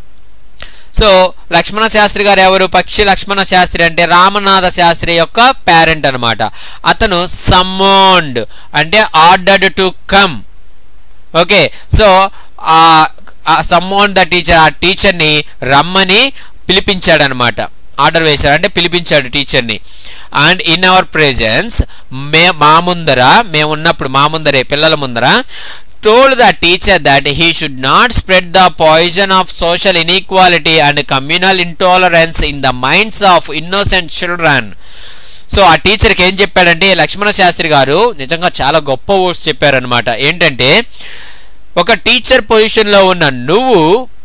సో లక్ష్మణ శాస్త్రి గారు ఎవరు పక్షి లక్ష్మణ శాస్త్రి అంటే రామనాథ శాస్త్రి యొక్క పేరెంట్ అనమాట అతను సమ్మోండ్ అంటే ordered to come okay so ఆ సమ్మోన్ ద టీచర్ ఆ టీచర్ని రమ్మని పిలిపించాడనమాట ఆర్డర్ వేశాడు అంటే పిలిపించాడు టీచర్ని అండ్ ఇన్ అవర్ ప్రెజెన్స్ మే మా ముందర మేము ఉన్నప్పుడు మా ముందరే పిల్లల ముందర told the teacher that he should not spread the poison of social inequality and communal intolerance in the minds of innocent children so ఆ టీచర్కి ఏం చెప్పాడంటే లక్ష్మణ శాస్త్రి గారు నిజంగా చాలా గొప్ప వర్డ్స్ చెప్పారనమాట ఏంటంటే ఒక టీచర్ పొజిషన్లో ఉన్న నువ్వు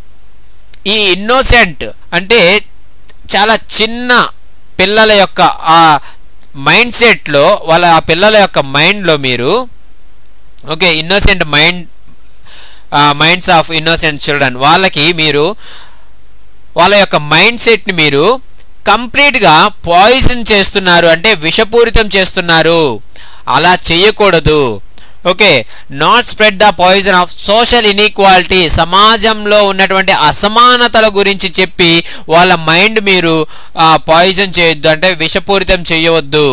ఈ ఇన్నోసెంట్ అంటే చాలా చిన్న పిల్లల యొక్క ఆ మైండ్ సెట్లో వాళ్ళ ఆ పిల్లల యొక్క మైండ్లో మీరు okay innocent mind minds of innocent children వాళ్ళకి మీరు వాళ్ళ యొక్క మైండ్ సెట్ని మీరు కంప్లీట్గా పాయిజన్ చేస్తున్నారు అంటే విషపూరితం చేస్తున్నారు అలా చేయకూడదు okay not spread the poison of social inequality సమాజంలో ఉన్నటువంటి అసమానతల గురించి చెప్పి వాళ్ళ మైండ్ మీరు పాయిజన్ చేయొద్దు అంటే విషపూరితం చేయవద్దు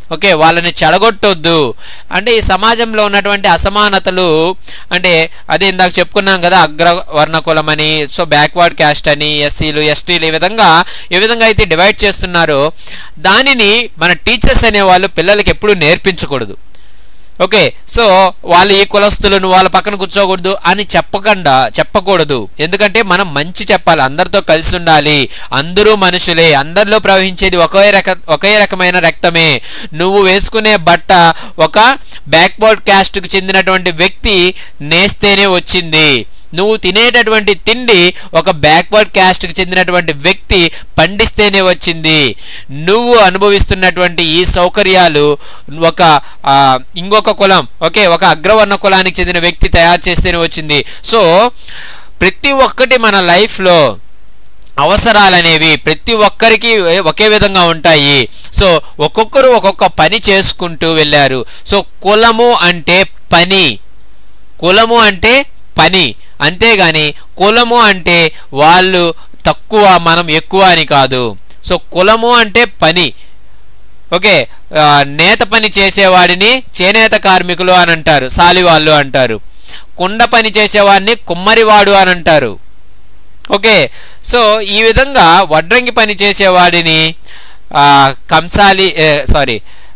ఓకే వాళ్ళని చెడగొట్టొద్దు అంటే ఈ సమాజంలో ఉన్నటువంటి అసమానతలు అంటే అదే ఇందాక చెప్పుకున్నాం కదా అగ్రవర్ణ కులం అని సో బ్యాక్వర్డ్ క్యాస్ట్ అని ఎస్సీలు ఎస్టీలు ఈ విధంగా ఏ విధంగా అయితే డివైడ్ చేస్తున్నారో దానిని మన టీచర్స్ అనేవాళ్ళు పిల్లలకి ఎప్పుడూ నేర్పించకూడదు ఓకే సో వాళ్ళు ఈ కులస్తులను వాళ్ళ పక్కన కూర్చోకూడదు అని చెప్పకుండా చెప్పకూడదు ఎందుకంటే మనం మంచి చెప్పాలి అందరితో కలిసి ఉండాలి అందరూ మనుషులే అందరిలో ప్రవహించేది ఒకే రక ఒకే రకమైన రక్తమే నువ్వు వేసుకునే బట్ట ఒక బ్యాక్వర్డ్ క్యాస్ట్కు చెందినటువంటి వ్యక్తి నేస్తేనే వచ్చింది నువ్వు తినేటటువంటి తిండి ఒక బ్యాక్వర్డ్ క్యాస్ట్కి చెందినటువంటి వ్యక్తి పండిస్తేనే వచ్చింది నువ్వు అనుభవిస్తున్నటువంటి ఈ సౌకర్యాలు ఒక ఆ, ఇంకొక కులం ఓకే ఒక అగ్రవర్ణ కులానికి చెందిన వ్యక్తి తయారు చేస్తేనే వచ్చింది సో ప్రతి ఒక్కటి మన లైఫ్లో అవసరాలనేవి ప్రతి ఒక్కరికి ఒకే విధంగా ఉంటాయి సో ఒక్కొక్కరు ఒక్కొక్క పని చేసుకుంటూ వెళ్ళారు సో కులము అంటే పని కులము అంటే పని అంతేగాని కులము అంటే వాళ్ళు తక్కువ మనం ఎక్కువ అని కాదు సో కులము అంటే పని ఓకే ఆ, నేత పని చేసేవాడిని చేనేత కార్మికులు అని అంటారు సాలివాళ్ళు అంటారు కుండ పని చేసేవాడిని కుమ్మరివాడు అని అంటారు ఓకే సో ఈ విధంగా వడ్రంగి పని చేసేవాడిని ఆ, కంసాలి సారీ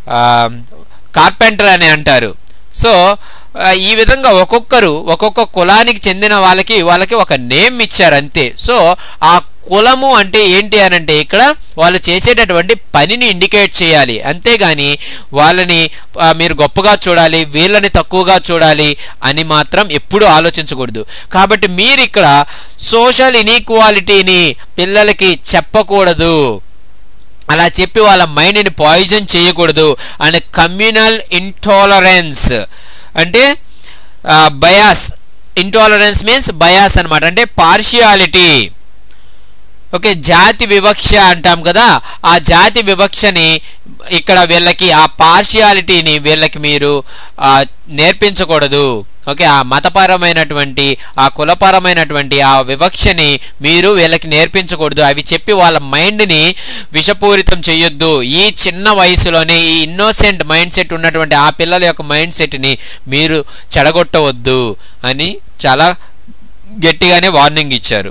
కార్పెంటర్ అని అంటారు సో ఆ, ఈ విధంగా ఒక్కొక్కరు ఒక్కొక్క కులానికి చెందిన వాళ్ళకి వాళ్ళకి ఒక నేమ్ ఇచ్చారు అంతే సో ఆ కులము అంటే ఏంటి అని అంటే ఇక్కడ వాళ్ళు చేసేటటువంటి పనిని ఇండికేట్ చేయాలి అంతేగాని వాళ్ళని ఆ, మీరు గొప్పగా చూడాలి వీళ్ళని తక్కువగా చూడాలి అని మాత్రం ఎప్పుడూ ఆలోచించకూడదు కాబట్టి మీరు ఇక్కడ సోషల్ ఇనీక్వాలిటీని పిల్లలకి చెప్పకూడదు అలా చెప్పి వాళ్ళ మైండ్ని పాయిజన్ చేయకూడదు అండ్ కమ్యూనల్ ఇంటాలరెన్స్ అంటే బయాస్ ఇంటాలరెన్స్ మీన్స్ బయాస్ అన్నమాట అంటే పార్షియాలిటీ ఓకే జాతి వివక్ష అంటాం కదా ఆ జాతి వివక్షని ఇక్కడ వీళ్ళకి ఆ పార్షియాలిటీని వీళ్ళకి మీరు ఆ, నేర్పించకూడదు ఓకే ఆ మతపరమైనటువంటి ఆ కులపరమైనటువంటి ఆ వివక్షని మీరు వీళ్ళకి నేర్పించకూడదు అవి చెప్పి వాళ్ళ మైండ్ని విషపూరితం చేయొద్దు ఈ చిన్న వయసులోనే ఈ ఇన్నోసెంట్ మైండ్ సెట్ ఉన్నటువంటి ఆ పిల్లల యొక్క మైండ్ సెట్ని మీరు చెడగొట్టవద్దు అని చాలా గట్టిగానే వార్నింగ్ ఇచ్చారు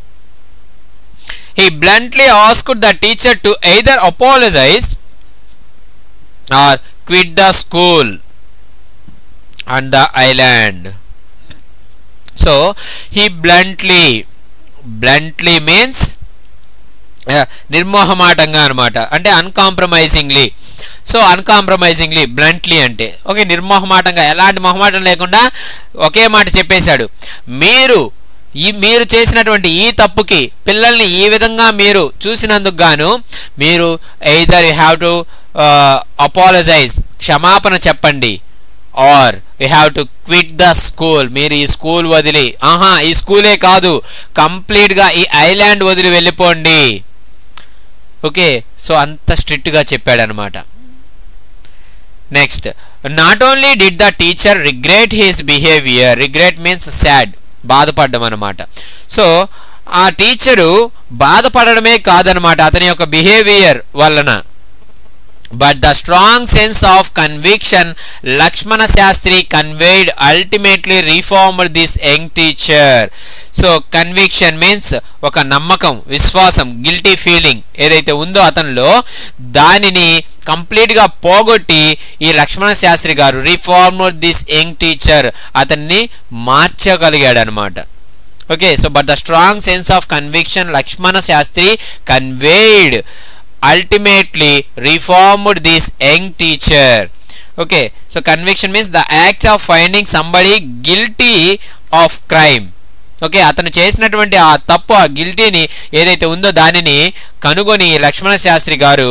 he bluntly asked the teacher to either apologize or quit the school on the island. So he bluntly, bluntly means uh, నిర్మోహమాటంగా అనమాట అంటే అన్కాంప్రమైజింగ్లీ సో అన్కాంప్రమైజింగ్లీ బ్లంట్లీ అంటే ఓకే నిర్మోహమాటంగా ఎలాంటి మొహమాటం లేకుండా ఒకే మాట చెప్పేశాడు మీరు ఈ మీరు చేసినటువంటి ఈ తప్పుకి పిల్లల్ని ఈ విధంగా మీరు చూసినందుకు గాను మీరు either you have to apologise క్షమాపణ చెప్పండి or you have to quit the school మీరు ఈ స్కూల్ వదిలి ఆహా ఈ స్కూలే కాదు కంప్లీట్గా ఈ ఐలాండ్ వదిలి వెళ్ళిపోండి ఓకే సో అంత స్ట్రిక్ట్గా చెప్పాడనమాట next not only did the teacher regret his behaviour regret means sad బాధపడడం అనమాట సో ఆ టీచరు బాధపడడమే కాదనమాట అతని యొక్క బిహేవియర్ వలన but the strong sense of conviction Lakshmana Shastri conveyed ultimately reformed this young teacher so conviction means ఒక నమ్మకం విశ్వాసం గిల్టీ ఫీలింగ్ ఏదైతే ఉందో అతనిలో దానిని కంప్లీట్గా పోగొట్టి ఈ లక్ష్మణ శాస్త్రి గారు రీఫార్మ్డ్ దిస్ యంగ్ టీచర్ అతన్ని మార్చగలిగాడు అనమాట okay so but the strong sense of conviction Lakshmana Shastri conveyed ultimately reformed this young teacher okay so conviction means the act of finding somebody guilty of crime okay అతను చేసినటువంటి ఆ తప్పు ఆ గిల్టీని ఏదైతే ఉందో దానిని కనుగొని లక్ష్మణ శాస్త్రి గారు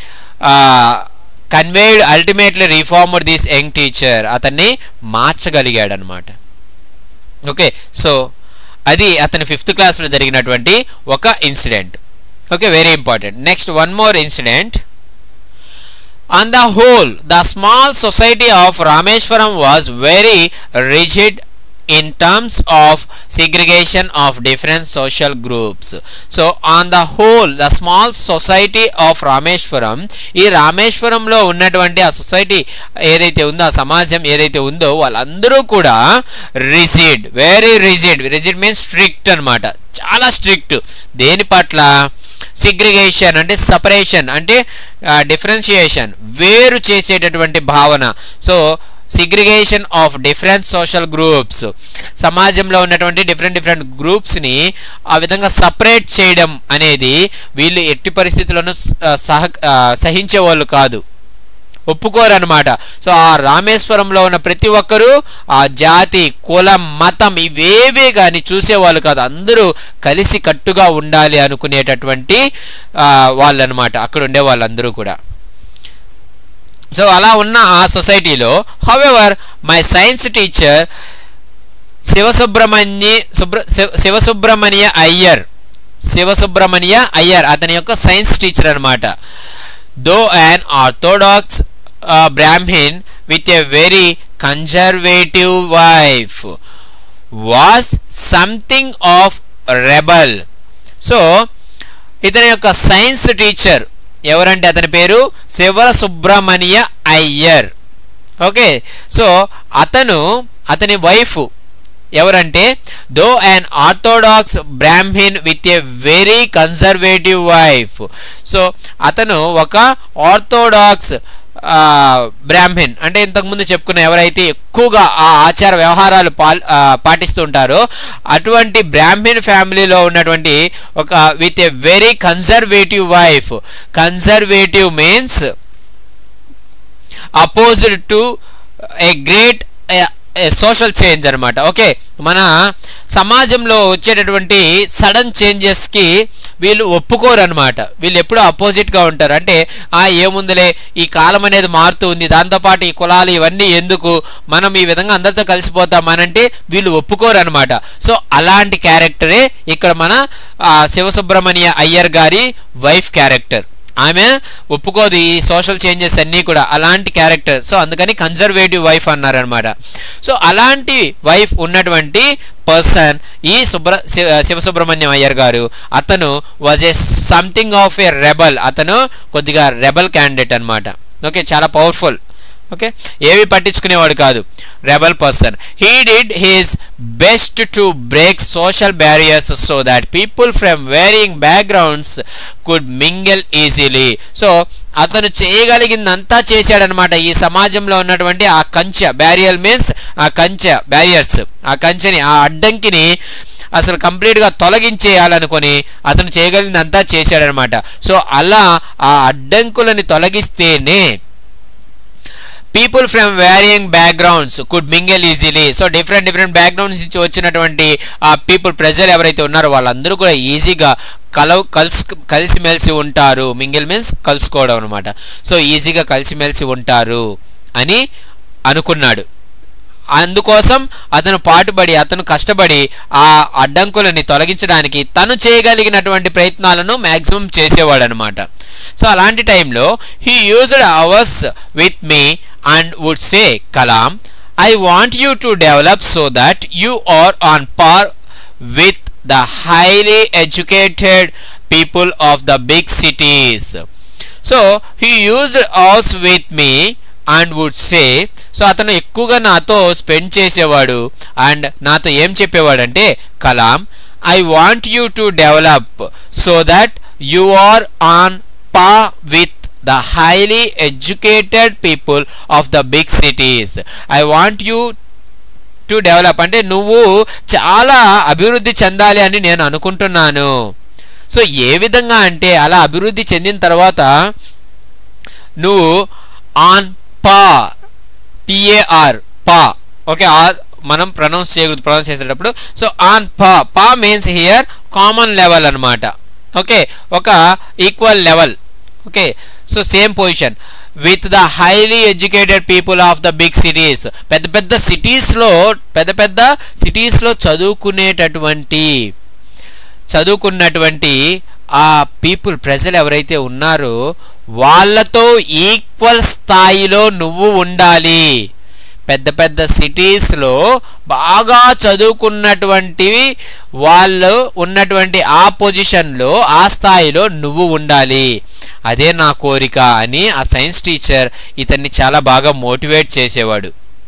conveyed ultimately reformed this young teacher అతన్ని మార్చగలిగాడు అనమాట ఓకే సో అది అతని ఫిఫ్త్ క్లాస్లో జరిగినటువంటి ఒక incident okay very important next one more incident on the whole the small society of rameshwaram was very rigid in terms of segregation of different social groups. So, on the whole, the small society of Rameswaram ఈ రామేశ్వరంలో ఉన్నటువంటి ఆ society ఏదైతే ఉందో ఆ సమాజం ఏదైతే ఉందో వాళ్ళందరూ కూడా rigid very rigid rigid means strict అన్నమాట చాలా స్ట్రిక్ట్ దేని పట్ల సిగ్రిగేషన్ అంటే సపరేషన్ అంటే డిఫరెన్షియేషన్ వేరు చేసేటటువంటి భావన so segregation of different social groups సమాజంలో ఉన్నటువంటి డిఫరెంట్ డిఫరెంట్ గ్రూప్స్ని ఆ విధంగా సపరేట్ చేయడం అనేది వీళ్ళు ఎట్టి పరిస్థితుల్లోనూ స- సహ ఆ, సహించే వాళ్ళు కాదు ఒప్పుకోరు అనమాట సో ఆ రామేశ్వరంలో ఉన్న ప్రతి ఒక్కరూ ఆ జాతి కులం మతం ఇవేవే కానీ చూసేవాళ్ళు కాదు అందరూ కలిసి కట్టుగా ఉండాలి అనుకునేటటువంటి వాళ్ళు అనమాట అక్కడ ఉండే వాళ్ళందరూ కూడా సో అలా ఉన్న ఆ సొసైటీలో however my science teacher Sivasubramania Subra Siva- Sivasubramania Iyer Sivasubramania Iyer అతని యొక్క సైన్స్ టీచర్ అనమాట though an orthodox Brahmin with a very conservative wife was something of rebel so ఇతని యొక్క సైన్స్ టీచర్ ఎవరంటే అతని పేరు శివ సుబ్రహ్మణ్య అయ్యర్ ఓకే సో అతను అతని వైఫ్ ఎవరంటే though an orthodox Brahmin with a very conservative wife so అతను ఒక ఆర్థోడాక్స్ బ్రాహ్మిన్ అంటే ఇంతకుముందు చెప్పుకున్న ఎవరైతే ఎక్కువగా ఆ ఆచార వ్యవహారాలు పాల్ ఆ, పాటిస్తుంటారో అటువంటి బ్రాహ్మిన్ ఫ్యామిలీలో ఉన్నటువంటి ఒక with a very conservative wife conservative means opposed to a great social change అనమాట ఓకే మన సమాజంలో వచ్చేటటువంటి సడన్ చేంజెస్కి వీళ్ళు ఒప్పుకోరు అనమాట వీళ్ళు ఎప్పుడూ అపోజిట్గా ఉంటారు అంటే ఆ ఏముందిలే ఈ కాలం అనేది మారుతూ ఉంది దాంతోపాటు ఈ కులాలు ఇవన్నీ ఎందుకు మనం ఈ విధంగా అందరితో కలిసిపోతామనంటే వీళ్ళు ఒప్పుకోరు అనమాట సో అలాంటి క్యారెక్టరే ఇక్కడ మన ఆ, శివసుబ్రహ్మణ్య అయ్యర్ గారి వైఫ్ క్యారెక్టర్ ఆమె ఒప్పుకోదు ఈ సోషల్ చేంజెస్ అన్నీ కూడా అలాంటి క్యారెక్టర్ సో అందుకని కన్జర్వేటివ్ వైఫ్ అన్నారనమాట సో అలాంటి వైఫ్ ఉన్నటువంటి పర్సన్ ఈ సుబ్ర శివ శివసుబ్రహ్మణ్యం అయ్యర్ గారు అతను was a something of a rebel అతను కొద్దిగా రెబల్ క్యాండిడేట్ అనమాట ఓకే చాలా పవర్ఫుల్ ఓకే ఏవి పట్టించుకునేవాడు కాదు rebel person he did his best to break social barriers so that people from varying backgrounds could mingle easily so అతను చేయగలిగిందంతా చేశాడనమాట ఈ సమాజంలో ఉన్నటువంటి ఆ కంచె బ్యారియర్ మీన్స్ ఆ కంచె బ్యారియర్స్ ఆ కంచెని ఆ అడ్డంకిని అసలు కంప్లీట్గా తొలగించేయాలనుకొని అతను చేయగలిగిందంతా చేశాడనమాట సో అలా ఆ అడ్డంకులని తొలగిస్తేనే people from varying backgrounds could mingle easily so different different backgrounds నుంచి వచ్చినటువంటి ఆ పీపుల్ ప్రజలు ఎవరైతే ఉన్నారో వాళ్ళందరూ కూడా ఈజీగా కలవు కలిసి కలిసిమెలిసి ఉంటారు మింగిల్ మీన్స్ కలుసుకోవడం అనమాట సో ఈజీగా కలిసిమెలిసి ఉంటారు అని అనుకున్నాడు అందుకోసం అతను పాటుపడి అతను కష్టపడి ఆ అడ్డంకులని తొలగించడానికి తను చేయగలిగినటువంటి ప్రయత్నాలను మ్యాక్సిమం చేసేవాడు అనమాట సో అలాంటి టైంలో he used hours with me and would say Kalam I want you to develop so that you are on par with the highly educated people of the big cities so he used hours with me and would say so అతను ఎక్కువగా నాతో spend చేసేవాడు and నాతో ఏం చెప్పేవాడంటే Kalam I want you to develop so that you are on par with the highly educated people of the big cities I want you to develop అంటే నువ్వు చాలా అభివృద్ధి చెందాలి అని నేను అనుకుంటున్నాను సో ఏ విధంగా అంటే అలా అభివృద్ధి చెందిన తర్వాత నువ్వు on par P A R par okay R మనం ప్రొనౌన్స్ చేయకూడదు ప్రొనౌన్స్ చేసేటప్పుడు so on par par means here common level అనమాట ఓకే ఒక equal level okay so same position with the highly educated people of the big cities పెద్ద పెద్ద సిటీస్లో పెద్ద పెద్ద సిటీస్లో చదువుకునేటటువంటి చదువుకున్నటువంటి ఆ పీపుల్ ప్రజలు ఎవరైతే ఉన్నారో వాళ్ళతో ఈక్వల్ స్థాయిలో నువ్వు ఉండాలి పెద్ద పెద్ద సిటీస్లో బాగా చదువుకున్నటువంటివి వాళ్ళు ఉన్నటువంటి ఆ పొజిషన్లో ఆ స్థాయిలో నువ్వు ఉండాలి అదే నా కోరిక అని ఆ సైన్స్ టీచర్ ఇతన్ని చాలా బాగా మోటివేట్ చేసేవాడు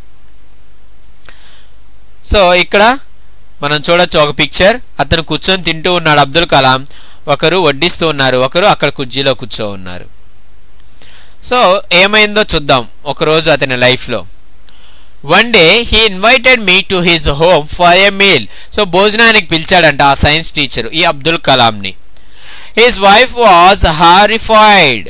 సో ఇక్కడ మనం చూడొచ్చు ఒక పిక్చర్ అతను కూర్చొని తింటూ ఉన్నాడు అబ్దుల్ కలాం ఒకరు వడ్డిస్తూ ఉన్నారు ఒకరు అక్కడ కుర్చీలో కూర్చో ఉన్నారు సో ఏమైందో చూద్దాం ఒకరోజు అతని లైఫ్లో one day he invited me to his home for a meal so భోజనానికి పిలిచాడంట ఆ సైన్స్ టీచర్ ఈ అబ్దుల్ కలాంని his wife was horrified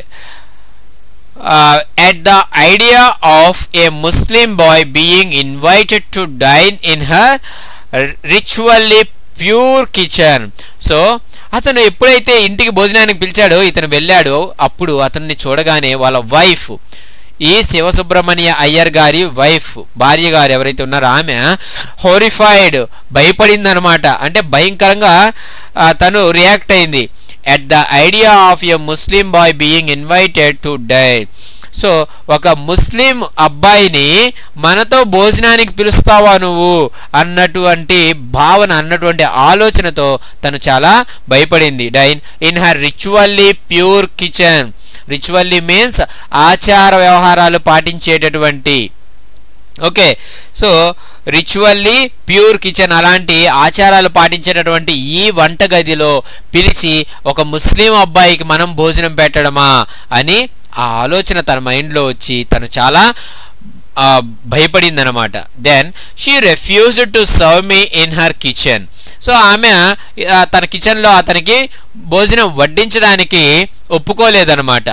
at the idea of a Muslim boy being invited to dine in her ritually pure kitchen so అతను ఎప్పుడైతే ఇంటికి భోజనానికి పిలిచాడో ఇతను వెళ్ళాడో అప్పుడు అతన్ని చూడగానే వాళ్ళ వైఫ్ ఈ శివసుబ్రహ్మణ్య అయ్యర్ గారి వైఫ్ భార్య గారు ఎవరైతే ఉన్నారో ఆమె హోరిఫైడ్ భయపడింది అనమాట అంటే భయంకరంగా ఆ, తను రియాక్ట్ అయింది at the idea of a Muslim boy being invited to dine so ఒక ముస్లిం అబ్బాయిని మనతో భోజనానికి పిలుస్తావా నువ్వు అన్నటువంటి భావన అన్నటువంటి ఆలోచనతో తను చాలా భయపడింది dine in her ritually pure kitchen ritually means ఆచార వ్యవహారాలు పాటించేటటువంటి okay so ritually pure kitchen అలాంటి ఆచారాలు పాటించేటటువంటి ఈ వంటగదిలో పిలిచి ఒక ముస్లిం అబ్బాయికి మనం భోజనం పెట్టడమా అని ఆ ఆలోచన తన మైండ్లో వచ్చి తను చాలా ఆ, భయపడిందనమాట then she refused to serve me in her kitchen so ఆమె ఆ, తన కిచెన్లో అతనికి భోజనం వడ్డించడానికి ఒప్పుకోలేదన్నమాట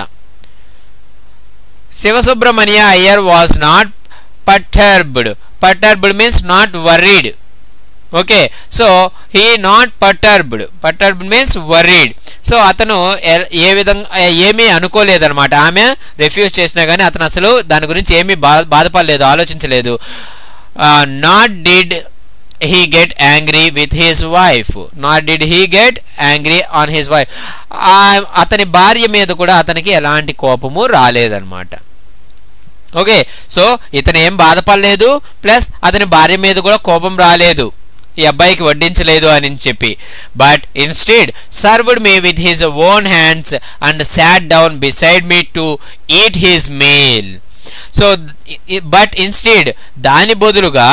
Sivasubramania Iyer was not perturbed perturbed means not worried okay so he not perturbed perturbed means worried so అతను ఎ- ఏ విధంగా ఏమీ అనుకోలేదన్నమాట ఆమె రిఫ్యూజ్ చేసినా కానీ అతను అసలు దాని గురించి ఏమీ బా బాధపడలేదు ఆలోచించలేదు not did he get angry with his wife not did he get angry on his wife అతని భార్య మీద కూడా అతనికి ఎలాంటి కోపము రాలేదన్నమాట ఓకే సో ఇతను ఏం బాధపడలేదు ప్లస్ అతని భార్య మీద కూడా కోపం రాలేదు ఈ అబ్బాయికి వడ్డించలేదు అని చెప్పి but instead served me with his own hands and sat down beside me to eat his meal so but instead దాని బదులుగా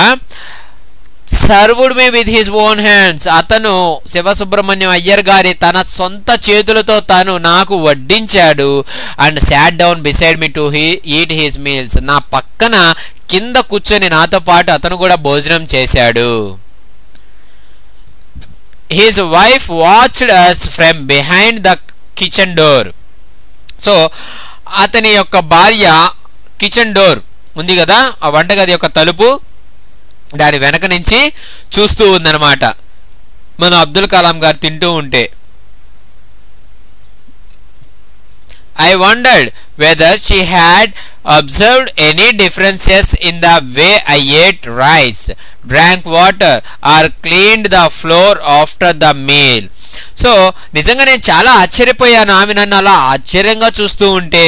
served me with his own hands అతను శివసుబ్రహ్మణ్యం అయ్యర్ గారి తన సొంత చేతులతో తాను నాకు వడ్డించాడు and sat down beside me to he eat his meals నా పక్కన కింద కూర్చొని నాతో పాటు అతను కూడా భోజనం చేశాడు his wife watched us from behind the kitchen door so అతని యొక్క భార్య కిచెన్ డోర్ ఉంది కదా ఆ వంటగది యొక్క తలుపు దాని వెనక నుంచి చూస్తూ ఉందన్నమాట మన అబ్దుల్ కలాం గారు తింటూ ఉంటే I wondered whether she had observed any differences in the way I ate rice drank water or cleaned the floor after the meal so నిజంగా నేను చాలా ఆశ్చర్యపోయాను ఆమె నన్ను అలా ఆశ్చర్యంగా చూస్తూ ఉంటే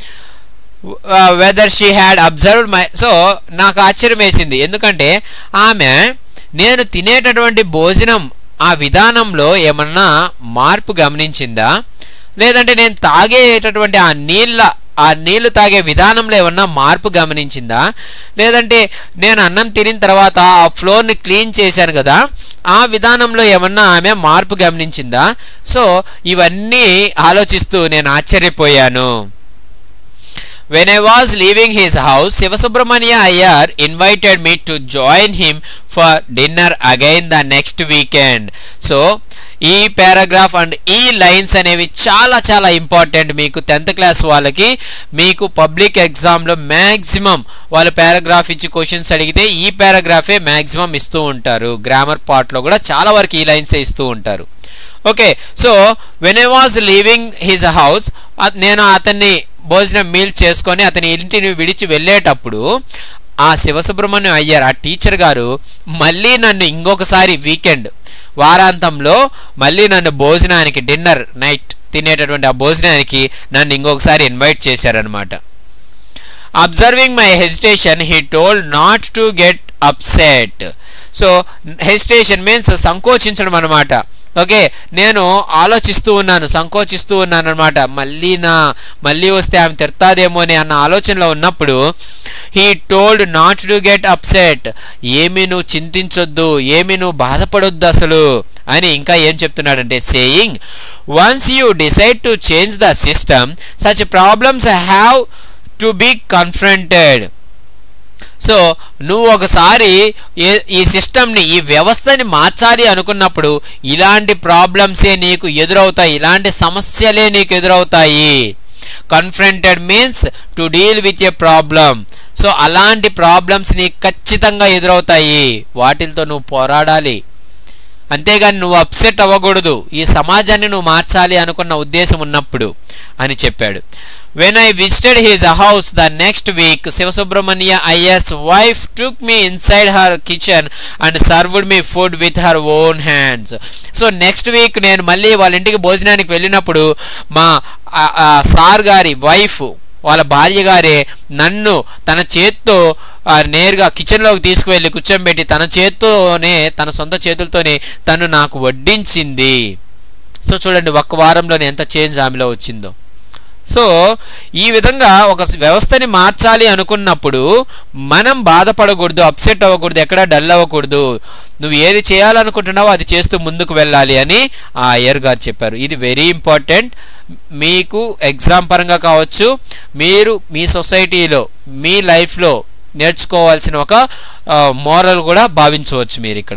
whether she had observed my so నాకు ఆశ్చర్యం వేసింది ఎందుకంటే ఆమె నేను తినేటటువంటి భోజనం ఆ విధానంలో ఏమన్నా మార్పు గమనించిందా లేదంటే నేను తాగేటటువంటి ఆ నీళ్ళ ఆ నీళ్లు తాగే విధానంలో ఏమన్నా మార్పు గమనించిందా లేదంటే నేను అన్నం తినిన తర్వాత ఆ ఫ్లోర్ని క్లీన్ చేశాను కదా ఆ విధానంలో ఏమన్నా ఆమె మార్పు గమనించిందా సో ఇవన్నీ ఆలోచిస్తూ నేను ఆశ్చర్యపోయాను When I was leaving his house, Sivasubramania Iyer invited me to join him for dinner again the next weekend. So, ఈ పారాగ్రాఫ్ అండ్ ఈ లైన్స్ అనేవి చాలా చాలా ఇంపార్టెంట్ మీకు టెన్త్ క్లాస్ వాళ్ళకి మీకు పబ్లిక్ ఎగ్జామ్లో మ్యాక్సిమం వాళ్ళు పారాగ్రాఫ్ ఇచ్చి క్వశ్చన్స్ అడిగితే ఈ పారాగ్రాఫే మ్యాక్సిమం ఇస్తూ ఉంటారు గ్రామర్ పార్ట్లో కూడా చాలా వరకు ఈ లైన్సే ఇస్తూ ఉంటారు okay so when I was leaving his house నేను అతన్ని భోజనం మీల్ చేసుకొని అతని ఇంటిని విడిచి వెళ్ళేటప్పుడు ఆ శివసుబ్రహ్మణ్యం అయ్యారు ఆ టీచర్ గారు మళ్ళీ నన్ను ఇంకొకసారి వీకెండ్ వారాంతంలో మళ్ళీ నన్ను భోజనానికి డిన్నర్ నైట్ తినేటటువంటి ఆ భోజనానికి నన్ను ఇంకొకసారి ఇన్వైట్ చేశారనమాట observing my hesitation he told not to get upset so hesitation means సంకోచించడం అనమాట ఓకే నేను ఆలోచిస్తూ ఉన్నాను సంకోచిస్తూ ఉన్నాను అనమాట మళ్ళీ నా మళ్ళీ వస్తే ఆమె తిడతాదేమో అని అన్న ఆలోచనలో ఉన్నప్పుడు he told not to get upset ఏమి నువ్వు చింతించొద్దు ఏమి నువ్వు బాధపడొద్దు అసలు అని ఇంకా ఏం చెప్తున్నాడంటే saying once you decide to change the system such problems have to be confronted so నువ్వు ఒకసారి ఏ- ఈ సిస్టమ్ని ఈ వ్యవస్థని మార్చాలి అనుకున్నప్పుడు ఇలాంటి ప్రాబ్లమ్సే నీకు ఎదురవుతాయి ఇలాంటి సమస్యలే నీకు ఎదురవుతాయి confronted means to deal with a problem so అలాంటి ప్రాబ్లమ్స్ నీకు ఖచ్చితంగా ఎదురవుతాయి వాటితో నువ్వు పోరాడాలి అంతేగాని నువ్వు అప్సెట్ అవ్వకూడదు ఈ సమాజాన్ని నువ్వు మార్చాలి అనుకున్న ఉద్దేశం ఉన్నప్పుడు అని చెప్పాడు when I visited his house the next week Sivasubramania his wife took me inside her kitchen and served me food with her own hands so next week నేను మళ్ళీ వాళ్ళ ఇంటికి భోజనానికి వెళ్ళినప్పుడు మా ఆ- ఆ సార్ గారి వైఫ్ వాళ్ళ భార్య గారే నన్ను తన చేత్తో ఆ, నేరుగా కిచెన్లోకి తీసుకువెళ్ళి కూర్చోబెట్టి తన చేత్తోనే తన సొంత చేతులతోనే తను నాకు వడ్డించింది సో చూడండి ఒక్క వారంలోనే ఎంత చేంజ్ ఆమెలో వచ్చిందో సో ఈ విధంగా ఒక వ్యవస్థని మార్చాలి అనుకున్నప్పుడు మనం బాధపడకూడదు అప్సెట్ అవ్వకూడదు ఎక్కడ డల్ అవ్వకూడదు నువ్వు ఏది చేయాలనుకుంటున్నావో అది చేస్తూ ముందుకు వెళ్ళాలి అని ఆ అయ్యర్ గారు చెప్పారు ఇది వెరీ ఇంపార్టెంట్ మీకు ఎగ్జామ్ పరంగా కావచ్చు మీరు మీ సొసైటీలో మీ లైఫ్లో నేర్చుకోవాల్సిన ఒక మోరల్ కూడా భావించవచ్చు మీరు ఇక్కడ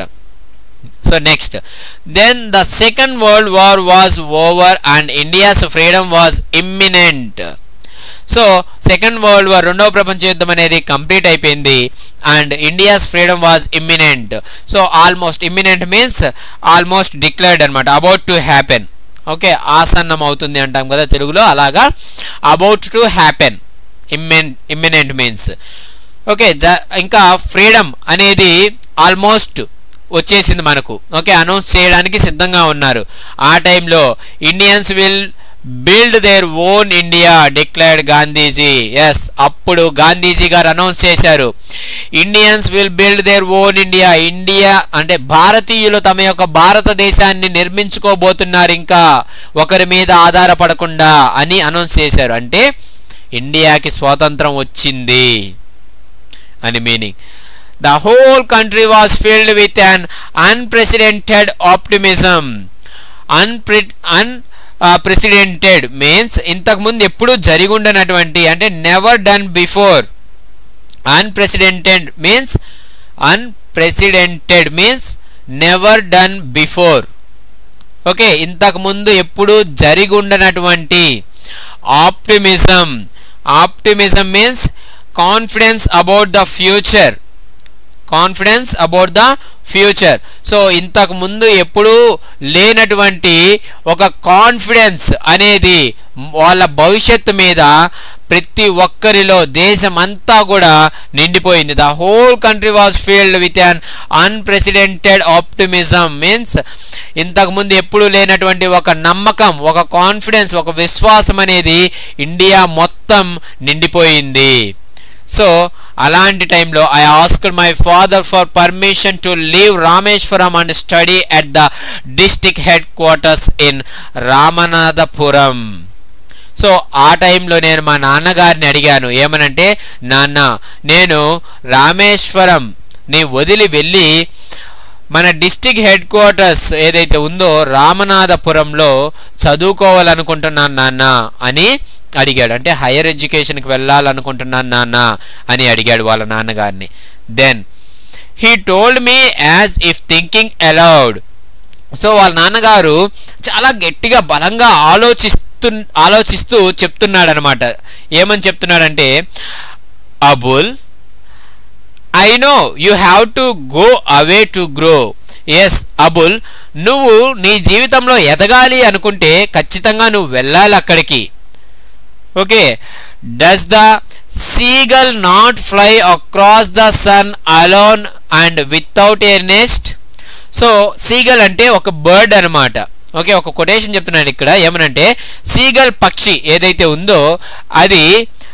so next then the second world war was over and India's freedom was imminent so second world war రెండవ ప్రపంచ యుద్ధం అనేది కంప్లీట్ అయిపోయింది and India's freedom was imminent so almost imminent means almost declared అనమాట అబౌట్ టు హ్యాపెన్ ఓకే ఆసన్నం అవుతుంది అంటాం కదా తెలుగులో అలాగా అబౌట్ టు హ్యాపెన్ ఇమ్మెన్ ఇమ్మినెంట్ మీన్స్ ఓకే జ ఇంకా ఫ్రీడమ్ అనేది ఆల్మోస్ట్ వచ్చేసింది మనకు ఓకే అనౌన్స్ చేయడానికి సిద్ధంగా ఉన్నారు ఆ టైంలో Indians will build their own India declared Gandhiji yes అప్పుడు గాంధీజీ గారు అనౌన్స్ చేశారు Indians will build their own India India అంటే భారతీయులు తమ యొక్క భారతదేశాన్ని నిర్మించుకోబోతున్నారు ఇంకా ఒకరి మీద ఆధారపడకుండా అని అనౌన్స్ చేశారు అంటే ఇండియాకి స్వాతంత్రం వచ్చింది అని meaning the whole country was filled with un unprecedented optimism అన్ప్రి అన్ ప్రెసిడెంటెడ్ మీన్స్ ఇంతకుముందు ఎప్పుడూ జరిగి ఉండనటువంటి అంటే never done before unprecedented means unprecedented means never done before okay ఇంతకు ముందు ఎప్పుడు జరిగి ఉండనటువంటి optimism optimism means confidence about the future confidence about the future so ఇంతకు ముందు ఎప్పుడూ లేనటువంటి ఒక కాన్ఫిడెన్స్ అనేది వాళ్ళ భవిష్యత్తు మీద ప్రతి ఒక్కరిలో దేశమంతా కూడా నిండిపోయింది the whole country was filled with un unprecedented optimism means ఇంతకుముందు ఎప్పుడూ లేనటువంటి ఒక నమ్మకం ఒక కాన్ఫిడెన్స్ ఒక విశ్వాసం అనేది ఇండియా మొత్తం నిండిపోయింది సో అలాంటి టైంలో I asked my father for permission to leave Rameswaram and study at the district headquarters in Ramanathapuram so ఆ టైంలో నేను మా నాన్నగారిని అడిగాను ఏమనంటే నాన్న నేను రామేశ్వరం ని వదిలి వెళ్ళి మన డిస్టిక్ హెడ్ క్వార్టర్స్ ఏదైతే ఉందో రామనాథపురంలో చదువుకోవాలనుకుంటున్నాను నాన్న అని అడిగాడు అంటే హైయర్ ఎడ్యుకేషన్కి వెళ్ళాలనుకుంటున్నాను నాన్న అని అడిగాడు వాళ్ళ నాన్నగారిని then he told me as if thinking aloud so వాళ్ళ నాన్నగారు చాలా గట్టిగా బలంగా ఆలోచిస్తూ ఆలోచిస్తూ చెప్తున్నాడు అనమాట ఏమని చెప్తున్నాడంటే Abul I know you have to go away to grow yes Abul నువ్వు నీ జీవితంలో ఎదగాలి అనుకుంటే ఖచ్చితంగా నువ్వు వెళ్ళాలి అక్కడికి okay does the seagull not fly across the sun alone and without a nest so seagull అంటే ఒక బర్డ్ అనమాట ఓకే ఒక కొటేషన్ చెప్తున్నాను ఇక్కడ ఏమనంటే సీగల్ పక్షి ఏదైతే ఉందో అది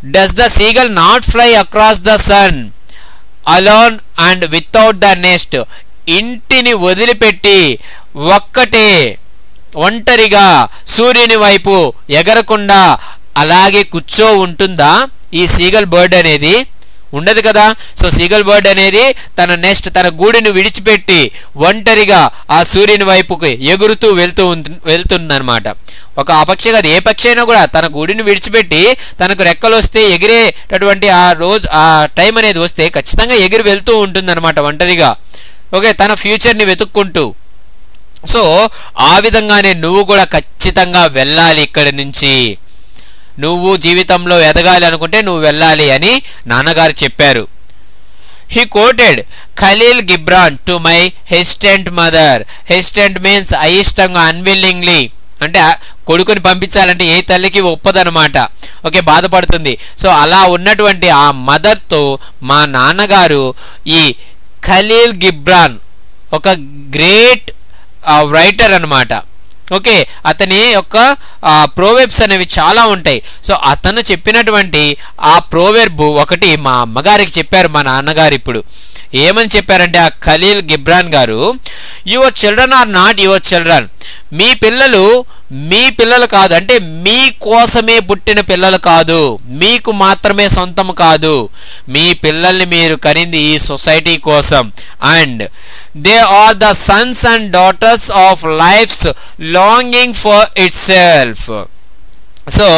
does the seagull not fly across the sun alone and without the nest ఇంటిని వదిలిపెట్టి ఒక్కటే ఒంటరిగా సూర్యుని వైపు ఎగరకుండా అలాగే కూర్చో ఉంటుందా ఈ సీగల్ బర్డ్ అనేది ఉండదు కదా సో సీగల్ బర్డ్ అనేది తన నెక్స్ట్ తన గూడిని విడిచిపెట్టి ఒంటరిగా ఆ సూర్యుని వైపుకి ఎగురుతూ వెళ్తూ వెళ్తుందన్నమాట ఒక అపక్షి కాదు ఏ పక్షి అయినా కూడా తన గూడిని విడిచిపెట్టి తనకు రెక్కలు వస్తే ఎగిరేటటువంటి ఆ రోజు ఆ టైం అనేది వస్తే ఖచ్చితంగా ఎగిరి వెళ్తూ ఉంటుందన్నమాట ఒంటరిగా ఓకే తన ఫ్యూచర్ని వెతుక్కుంటూ సో ఆ విధంగానే నువ్వు కూడా ఖచ్చితంగా వెళ్ళాలి ఇక్కడి నుంచి నువ్వు జీవితంలో ఎదగాలి అనుకుంటే నువ్వు వెళ్ళాలి అని నాన్నగారు చెప్పారు he quoted Khalil Gibran to my hesitant mother hesitant means అయిష్టంగా అన్విల్లింగ్లీ అంటే కొడుకుని పంపించాలంటే ఏ తల్లికి ఒప్పదనమాట ఓకే బాధపడుతుంది సో అలా ఉన్నటువంటి ఆ మదర్తో మా నాన్నగారు ఈ ఖలీల్ గిబ్రాన్ ఒక గ్రేట్ రైటర్ అనమాట ఓకే అతని యొక్క ప్రోవెబ్స్ అనేవి చాలా ఉంటాయి సో అతను చెప్పినటువంటి ఆ ప్రోవెర్బ్ ఒకటి మా అమ్మగారికి చెప్పారు మా నాన్నగారు ఇప్పుడు ఏమని చెప్పారంటే ఆ ఖలీల్ గిబ్రాన్ గారు your children are not your children మీ పిల్లలు మీ పిల్లలు కాదు అంటే మీ కోసమే పుట్టిన పిల్లలు కాదు మీకు మాత్రమే సొంతం కాదు మీ పిల్లల్ని మీరు కనింది ఈ సొసైటీ కోసం and they are the sons and daughters of life's longing for itself so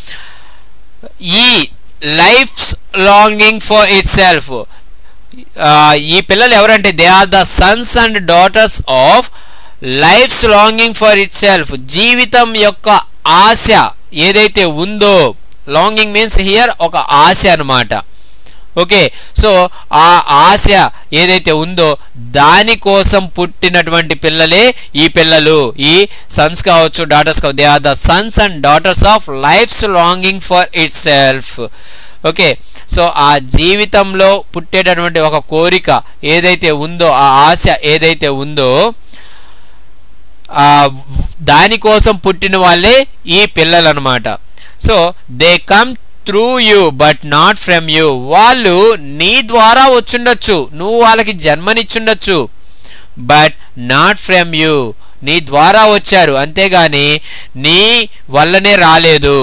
ఈ life's longing for itself ఈ పిల్లలు ఎవరంటే they are the sons and daughters of life's longing for itself జీవితం యొక్క ఆశ ఏదైతే ఉందో longing means here ఒక ఆశ అనమాట ఓకే సో ఆ ఆశ ఏదైతే ఉందో దానికోసం పుట్టినటువంటి పిల్లలే ఈ పిల్లలు ఈ సన్స్ కావచ్చు డాటర్స్ కావచ్చు they are the sons and daughters of life's longing for itself okay so ఆ జీవితంలో పుట్టేటటువంటి ఒక కోరిక ఏదైతే ఉందో ఆ ఆశ ఏదైతే ఉందో దానికోసం పుట్టిన వాళ్ళే ఈ పిల్లలు అనమాట so they come through you but not from you వాళ్ళు నీ ద్వారా వచ్చుండొచ్చు నువ్వు వాళ్ళకి జన్మనిచ్చుండొచ్చు బట్ నాట్ ఫ్రమ్ యూ నీ ద్వారా వచ్చారు అంతేగాని నీ వల్లనే రాలేదు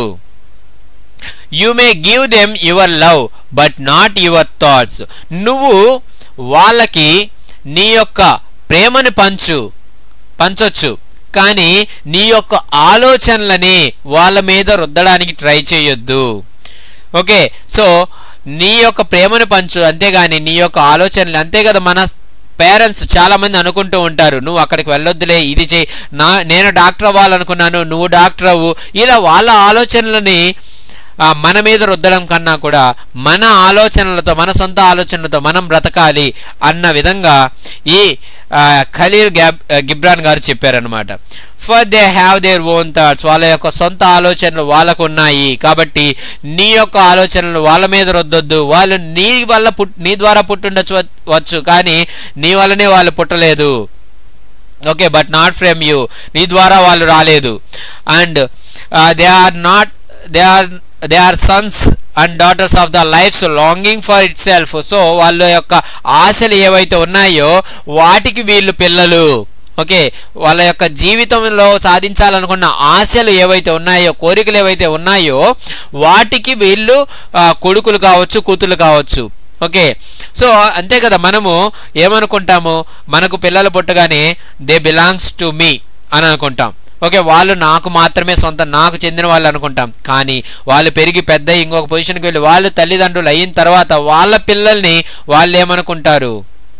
you may give them your love but not your thoughts నువ్వు వాళ్ళకి నీ యొక్క ప్రేమను పంచు పంచొచ్చు కానీ నీ యొక్క ఆలోచనలని వాళ్ళ మీద రుద్దడానికి ట్రై చేయొద్దు ఓకే సో నీ యొక్క ప్రేమను పంచు అంతేగాని నీ యొక్క ఆలోచనలు అంతే కదా మన పేరెంట్స్ చాలా మంది అనుకుంటూ ఉంటారు నువ్వు అక్కడికి వెళ్ళొద్దులే ఇది చేయి నా నేను డాక్టర్ అవ్వాలనుకున్నాను నువ్వు డాక్టర్ అవ్వు ఇలా వాళ్ళ ఆలోచనలని మన మీద రుద్దడం కన్నా కూడా మన ఆలోచనలతో మన సొంత ఆలోచనలతో మనం బ్రతకాలి అన్న విధంగా ఈ ఖలీల్ గ్యాబ్ గిబ్రాన్ గారు చెప్పారనమాట for they have their own thoughts వాళ్ళ యొక్క సొంత ఆలోచనలు వాళ్ళకు ఉన్నాయి కాబట్టి నీ యొక్క ఆలోచనలు వాళ్ళ మీద రుద్దొద్దు వాళ్ళు నీ వల్ల పుట్ నీ ద్వారా పుట్టుండొచ్చు వచ్చు కానీ నీ వల్లనే వాళ్ళు పుట్టలేదు okay but not from you నీ ద్వారా వాళ్ళు రాలేదు and they are not they are they are sons and daughters of the life's longing for itself so వాళ్ళ యొక్క ఆశలు ఏవైతే ఉన్నాయో వాటికి వీళ్ళు పిల్లలు ఓకే వాళ్ళ యొక్క జీవితంలో సాధించాలనుకున్న ఆశలు ఏవైతే ఉన్నాయో కోరికలు ఏవైతే ఉన్నాయో వాటికి వీళ్ళు కొడుకులు కావచ్చు కూతురు కావచ్చు ఓకే సో అంతే కదా మనము ఏమనుకుంటాము మనకు పిల్లలు పుట్టగానే దే బిలాంగ్స్ టు మీ అని అనుకుంటాం ఓకే వాళ్ళు నాకు మాత్రమే సొంతం నాకు చెందిన వాళ్ళు అనుకుంటాం కానీ వాళ్ళు పెరిగి పెద్ద ఇంకొక పొజిషన్కి వెళ్ళి వాళ్ళు తల్లిదండ్రులు అయిన తర్వాత వాళ్ళ పిల్లల్ని వాళ్ళు ఏమనుకుంటారు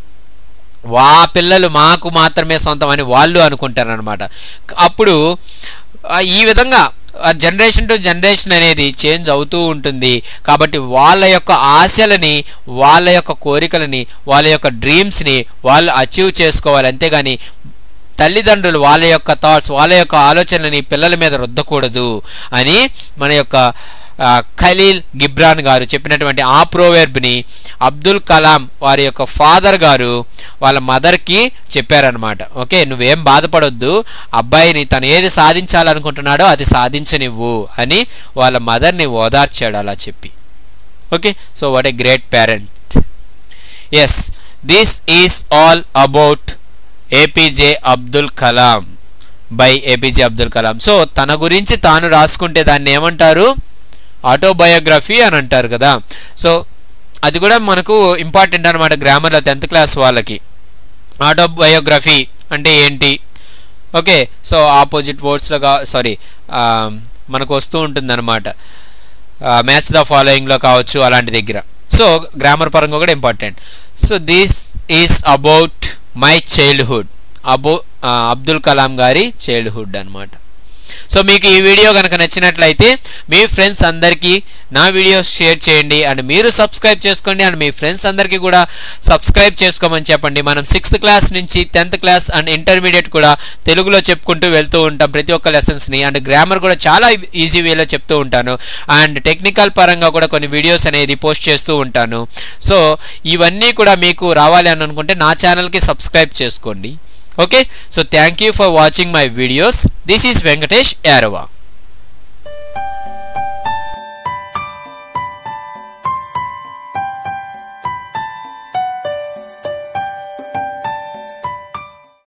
వా పిల్లలు మాకు మాత్రమే సొంతం అని వాళ్ళు అనుకుంటారు అనమాట అప్పుడు ఈ విధంగా జనరేషన్ టు జనరేషన్ అనేది చేంజ్ అవుతూ ఉంటుంది కాబట్టి వాళ్ళ యొక్క ఆశలని వాళ్ళ యొక్క కోరికలని వాళ్ళ యొక్క డ్రీమ్స్ని వాళ్ళు అచీవ్ చేసుకోవాలి అంతేగాని తల్లిదండ్రులు వాళ్ళ యొక్క థాట్స్ వాళ్ళ యొక్క ఆలోచనలని పిల్లల మీద రుద్దకూడదు అని మన యొక్క ఖలీల్ గిబ్రాన్ గారు చెప్పినటువంటి ఆ ప్రోవెర్బ్ని అబ్దుల్ కలాం వారి యొక్క ఫాదర్ గారు వాళ్ళ మదర్కి చెప్పారనమాట ఓకే నువ్వేం బాధపడొద్దు అబ్బాయిని తను ఏది సాధించాలనుకుంటున్నాడో అది సాధించనివ్వు అని వాళ్ళ మదర్ని ఓదార్చాడు అలా చెప్పి okay so what a great parent yes this is all about APJ Abdul Kalam by APJ Abdul Kalam so తన గురించి తాను రాసుకుంటే దాన్ని ఏమంటారు ఆటోబయోగ్రఫీ అని అంటారు కదా సో అది కూడా మనకు ఇంపార్టెంట్ అనమాట గ్రామర్లో టెన్త్ క్లాస్ వాళ్ళకి ఆటోబయోగ్రఫీ అంటే ఏంటి ఓకే సో ఆపోజిట్ వర్డ్స్లో కా సారీ మనకు వస్తూ ఉంటుంది అనమాట మ్యాచ్ ద ఫాలోయింగ్లో కావచ్చు అలాంటి దగ్గర సో గ్రామర్ పరంగా కూడా important so this is about my childhood about Abdul Kalam గారి చైల్డ్హుడ్ అనమాట సో మీకు ఈ వీడియో కనుక నచ్చినట్లయితే మీ ఫ్రెండ్స్ అందరికీ నా వీడియోస్ షేర్ చేయండి అండ్ మీరు సబ్స్క్రైబ్ చేసుకోండి అండ్ మీ ఫ్రెండ్స్ అందరికీ కూడా సబ్స్క్రైబ్ చేసుకోమని చెప్పండి మనం సిక్స్త్ క్లాస్ నుంచి టెన్త్ క్లాస్ అండ్ ఇంటర్మీడియట్ కూడా తెలుగులో చెప్పుకుంటూ వెళ్తూ ఉంటాం ప్రతి ఒక్క లెసన్స్ని అండ్ గ్రామర్ కూడా చాలా ఈజీ వేలో చెప్తూ ఉంటాను అండ్ టెక్నికల్ పరంగా కూడా కొన్ని వీడియోస్ అనేది పోస్ట్ చేస్తూ ఉంటాను సో ఇవన్నీ కూడా మీకు రావాలి అని అనుకుంటే నా ఛానల్కి సబ్స్క్రైబ్ చేసుకోండి okay so thank you for watching my videos this is venkatesh yarava